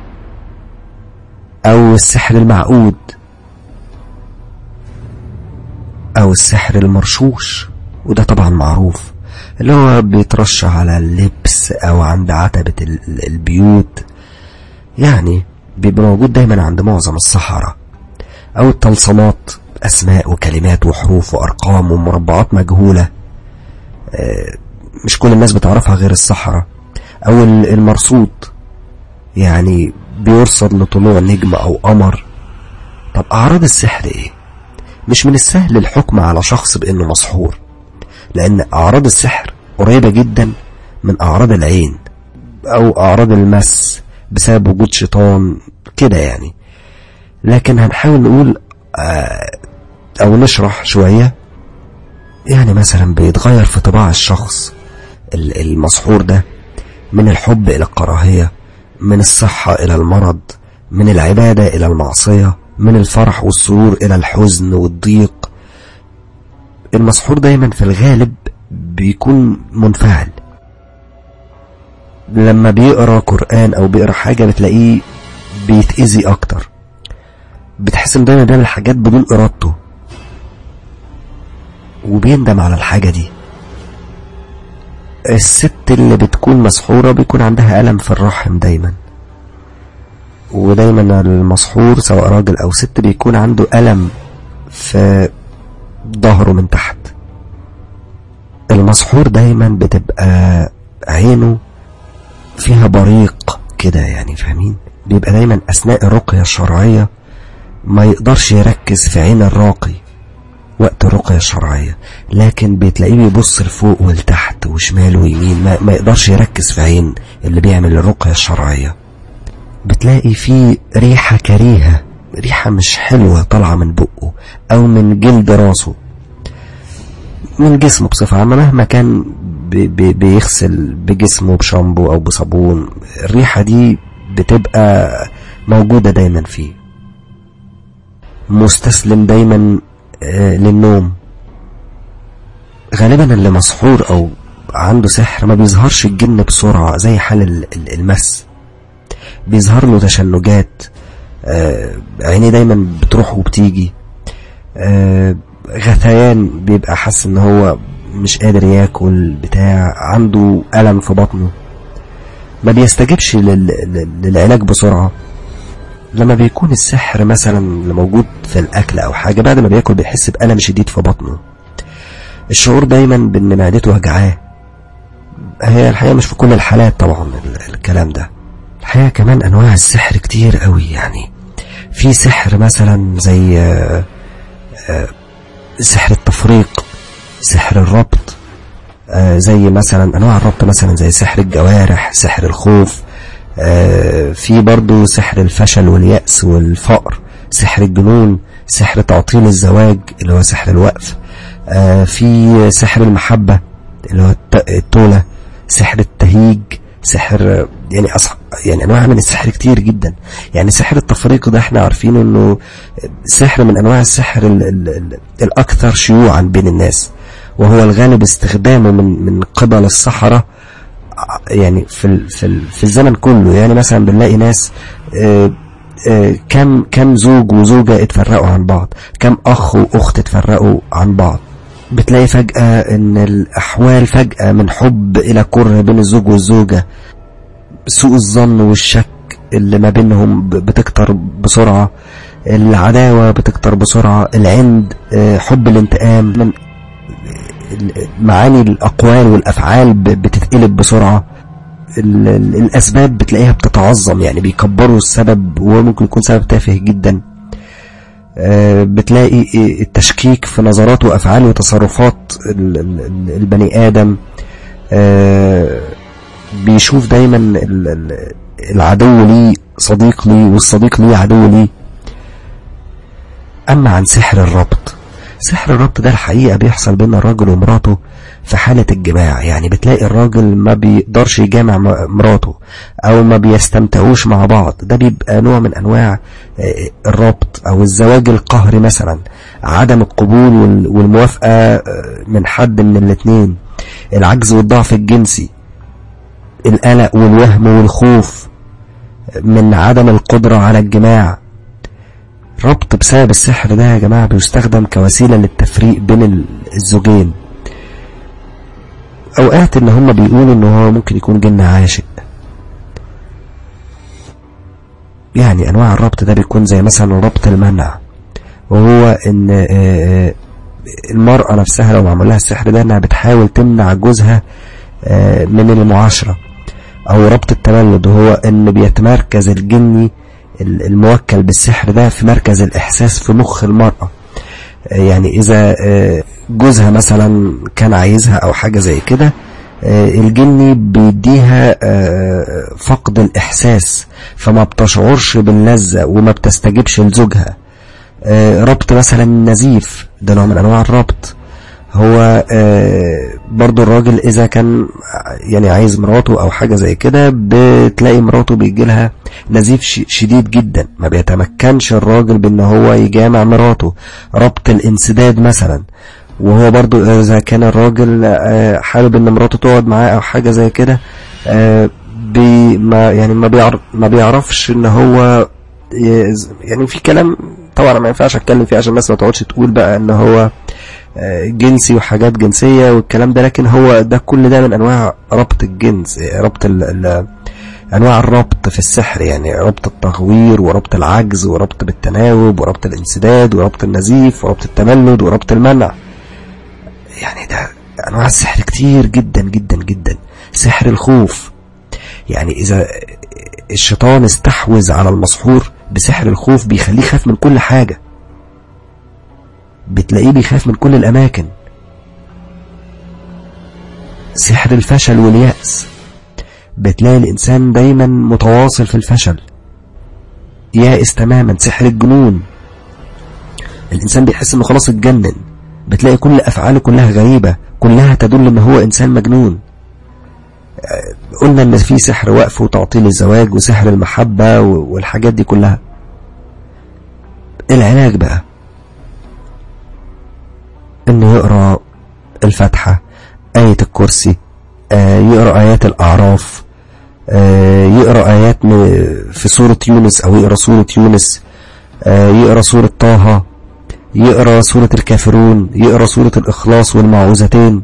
أو السحر المعقود أو السحر المرشوش وده طبعا معروف اللي هو بيترش على اللبس أو عند عتبة البيوت يعني بيبقى موجود دايما عند معظم الصحراء أو التلصمات أسماء وكلمات وحروف وأرقام ومربعات مجهولة مش كل الناس بتعرفها غير الصحراء أو المرصود يعني بيرصد لطلوع نجم أو قمر طب أعراض السحر إيه؟ مش من السهل الحكم على شخص بأنه مسحور لأن أعراض السحر قريبة جدا من أعراض العين أو أعراض المس بسبب وجود شيطان كده يعني لكن هنحاول نقول أو نشرح شوية يعني مثلا بيتغير في طباع الشخص المسحور ده من الحب إلى الكراهية من الصحة إلى المرض من العبادة إلى المعصية من الفرح والسرور إلى الحزن والضيق المسحور دايما في الغالب بيكون منفعل لما بيقرا قرآن أو بيقرا حاجة بتلاقيه بيتأذي أكتر بتحس إن دايما بيعمل حاجات بدون إرادته وبيندم على الحاجة دي الست اللي بتكون مسحورة بيكون عندها ألم في الرحم دايما ودايما المسحور سواء راجل أو ست بيكون عنده ألم في ظهره من تحت المسحور دايما بتبقى عينه فيها بريق كده يعني فاهمين بيبقى دايما أثناء الرقية الشرعية ما يقدرش يركز في عين الراقي وقت الرقية الشرعية لكن بتلاقيه بيبص لفوق ولتحت وشمال ويمين ما, ما يقدرش يركز في عين اللي بيعمل الرقية الشرعية بتلاقي فيه ريحة كريهة ريحة مش حلوة طالعة من بقه أو من جلد راسه من جسمه بصفة عامة مهما كان بي بي بيغسل بجسمه بشامبو أو بصابون الريحة دي بتبقى موجودة دايما فيه مستسلم دايما آه للنوم غالبا اللي مسحور أو عنده سحر ما بيظهرش الجن بسرعة زي حال المس بيظهر له تشنجات آه عينيه دايما بتروح وبتيجي آه غثيان بيبقى حاسس ان هو مش قادر ياكل بتاع عنده ألم في بطنه ما بيستجبش للعلاج بسرعة لما بيكون السحر مثلا اللي موجود في الأكل أو حاجة بعد ما بياكل بيحس بألم شديد في بطنه الشعور دايما بأن معدته وجعاه هي الحقيقة مش في كل الحالات طبعا الكلام ده الحقيقة كمان أنواع السحر كتير قوي يعني في سحر مثلا زي سحر التفريق سحر الربط آه زي مثلا انواع الربط مثلا زي سحر الجوارح سحر الخوف آه في برضو سحر الفشل واليأس والفقر سحر الجنون سحر تعطيل الزواج اللي هو سحر الوقف آه في سحر المحبة اللي هو التولة سحر التهيج سحر يعني أصح يعني انواع من السحر كتير جدا يعني سحر التفريق ده احنا عارفينه انه سحر من انواع السحر ال ال ال الاكثر شيوعا بين الناس وهو الغالب استخدامه من من قبل السحرة يعني في ال في ال في الزمن كله يعني مثلا بنلاقي ناس آآ آآ كم كم زوج وزوجة اتفرقوا عن بعض كم اخ واخت اتفرقوا عن بعض بتلاقي فجأة ان الاحوال فجأة من حب الى كره بين الزوج والزوجة سوء الظن والشك اللي ما بينهم بتكتر بسرعة العداوة بتكتر بسرعة العند حب الانتقام من معاني الأقوال والأفعال بتتقلب بسرعة الأسباب بتلاقيها بتتعظم يعني بيكبروا السبب وممكن يكون سبب تافه جدا بتلاقي التشكيك في نظرات وأفعال وتصرفات البني آدم بيشوف دايما العدو ليه صديق ليه والصديق ليه عدو ليه أما عن سحر الربط سحر الربط ده الحقيقة بيحصل بين الراجل ومراته في حالة الجماع يعني بتلاقي الراجل ما بيقدرش يجامع مراته او ما بيستمتعوش مع بعض ده بيبقى نوع من انواع الربط او الزواج القهري مثلا عدم القبول والموافقة من حد من الاتنين العجز والضعف الجنسي القلق والوهم والخوف من عدم القدرة على الجماع ربط بسبب السحر ده يا جماعة بيستخدم كوسيلة للتفريق بين الزوجين اوقات ان هم بيقولوا ان هو ممكن يكون جن عاشق يعني انواع الربط ده بيكون زي مثلا ربط المنع وهو ان المرأة نفسها لو معمول لها السحر ده انها بتحاول تمنع جوزها من المعاشرة او ربط التملد وهو ان بيتمركز الجني الموكل بالسحر ده في مركز الإحساس في مخ المرأة يعني إذا جوزها مثلا كان عايزها أو حاجة زي كده الجني بيديها فقد الإحساس فما بتشعرش باللذة وما بتستجبش لزوجها ربط مثلا النزيف ده نوع من أنواع الربط هو برضو الراجل اذا كان يعني عايز مراته او حاجة زي كده بتلاقي مراته بيجي لها نزيف شديد جدا ما بيتمكنش الراجل بان هو يجامع مراته ربط الانسداد مثلا وهو برضو اذا كان الراجل حابب ان مراته تقعد معاه او حاجة زي كده بي ما يعني ما, بيعرف ما بيعرفش ان هو يعني في كلام طبعا ما ينفعش اتكلم فيه عشان الناس ما تقعدش تقول بقى ان هو جنسي وحاجات جنسية والكلام ده لكن هو ده كل ده من انواع ربط الجنس ربط ال ال انواع الربط في السحر يعني ربط التغوير وربط العجز وربط بالتناوب وربط الانسداد وربط النزيف وربط التملد وربط المنع يعني ده انواع السحر كتير جدا جدا جدا سحر الخوف يعني اذا الشيطان استحوذ على المسحور بسحر الخوف بيخليه يخاف من كل حاجة بتلاقيه بيخاف من كل الأماكن سحر الفشل واليأس بتلاقي الإنسان دايما متواصل في الفشل يائس تماما سحر الجنون الإنسان بيحس إنه خلاص اتجنن بتلاقي كل أفعاله كلها غريبة كلها تدل إن هو إنسان مجنون قلنا إن في سحر وقف وتعطيل الزواج وسحر المحبة والحاجات دي كلها العلاج بقى إنه يقرأ الفاتحة آية الكرسي آه يقرأ آيات الأعراف آه يقرأ آيات في سورة يونس أو يقرأ سورة يونس آه يقرأ سورة طه يقرأ سورة الكافرون يقرأ سورة الإخلاص والمعوذتين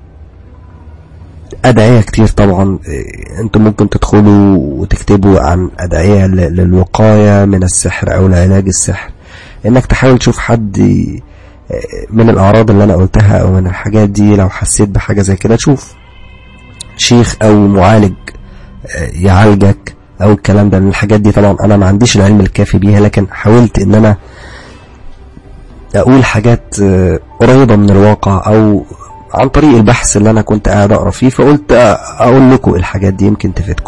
أدعية كتير طبعا انتم ممكن تدخلوا وتكتبوا عن أدعية للوقاية من السحر أو لعلاج السحر انك تحاول تشوف حد من الأعراض اللي أنا قلتها أو من الحاجات دي لو حسيت بحاجة زي كده تشوف شيخ أو معالج يعالجك أو الكلام ده من الحاجات دي طبعا أنا ما عنديش العلم الكافي بيها لكن حاولت إن أنا أقول حاجات قريبة من الواقع أو عن طريق البحث اللي انا كنت قاعد اقرا فيه فقلت اقول لكم الحاجات دي يمكن تفيدكم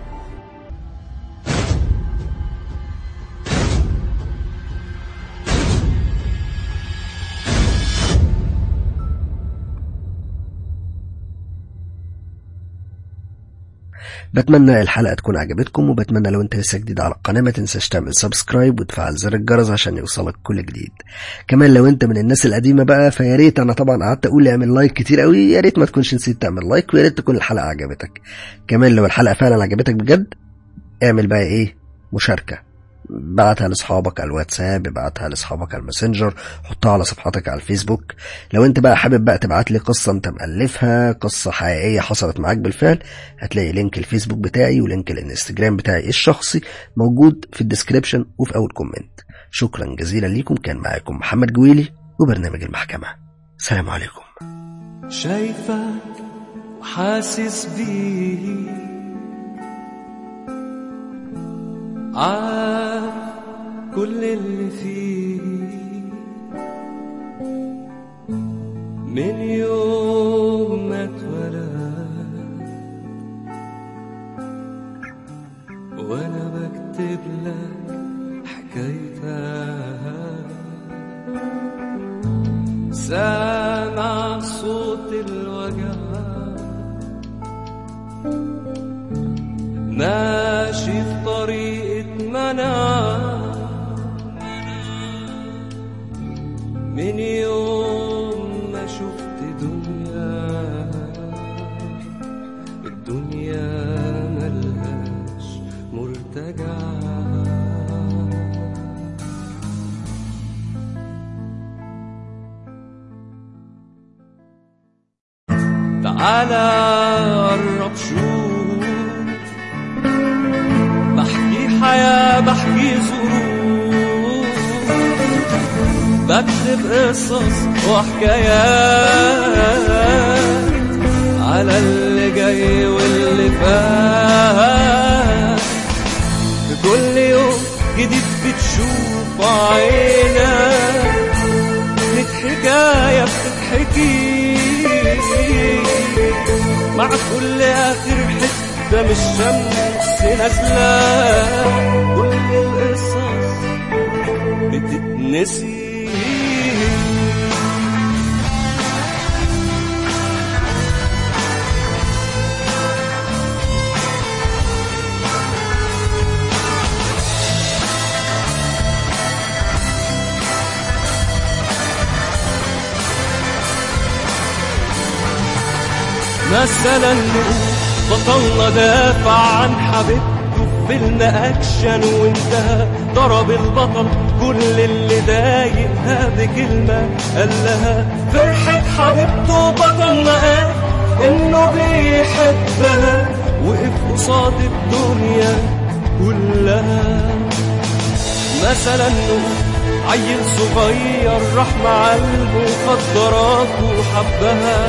بتمنى الحلقة تكون عجبتكم وبتمنى لو انت لسه جديد على القناة ما تنساش تعمل سبسكرايب وتفعل زر الجرس عشان يوصلك كل جديد كمان لو انت من الناس القديمة بقى فيا ريت انا طبعا قعدت اقول اعمل لايك كتير قوي يا ريت ما تكونش نسيت تعمل لايك ويا ريت تكون الحلقة عجبتك كمان لو الحلقة فعلا عجبتك بجد اعمل بقى ايه مشاركة بعتها لاصحابك على الواتساب ابعتها لاصحابك على الماسنجر حطها على صفحتك على الفيسبوك لو انت بقى حابب بقى تبعت لي قصه انت مألفها قصه حقيقيه حصلت معاك بالفعل هتلاقي لينك الفيسبوك بتاعي ولينك الانستجرام بتاعي الشخصي موجود في الديسكريبشن وفي اول كومنت شكرا جزيلا ليكم كان معاكم محمد جويلي وبرنامج المحكمه سلام عليكم شايفك وحاسس بيه عارف كل اللي فيه من يوم ما اتولد وانا بكتب لك حكايتك سامع صوت الوجع ماشي في طريقة منع من يوم ما شفت دنيا الدنيا ملهاش مرتجع تعالى قرب شوف بحكي حياة بحكي ظروف بكتب قصص وحكايات على اللي جاي واللي فات في كل يوم جديد بتشوف عينك لك حكاية بتتحكي مع كل آخر حتة من الشمس نازلة كل القصص بتتنسي مثلا نقول بطلنا دافع عن حبيبته في فيلم اكشن وانتهى ضرب البطل كل اللي ضايقها بكلمة قال لها فرحة حبيبته بطلنا قال انه بيحبها وقف قصاد الدنيا كلها مثلا نقول عيل صغير راح مع المخدرات وحبها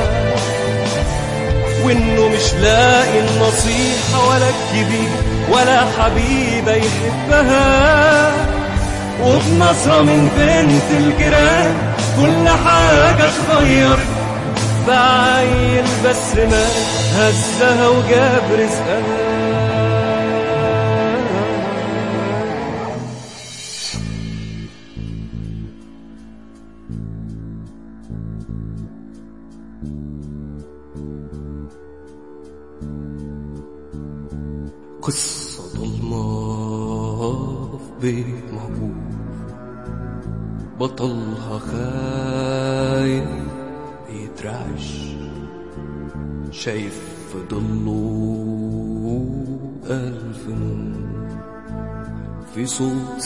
وانه مش لاقي النصيحة ولا الكبير ولا حبيبة يحبها وبنظرة من بنت الجيران كل حاجة اتغير بعيل بس ما هزها وجاب رزقها قصة ضلمة في بيت مهجور بطلها خايف بيترعش شايف في ضله ألف نور في صوت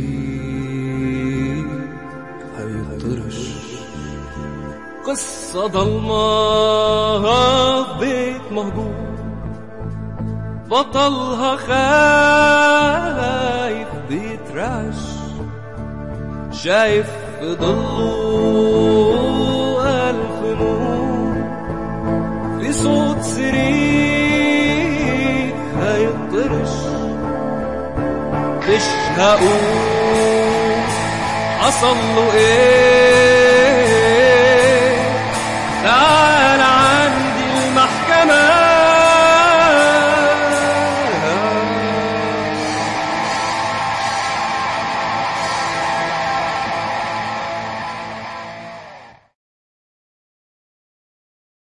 سرير هيطرش قصة ضلمة في بيت مهجور بطلها خايف بيترعش شايف في ضله ألف نور في صوت سرير هيطرش مش هقول حصل له ايه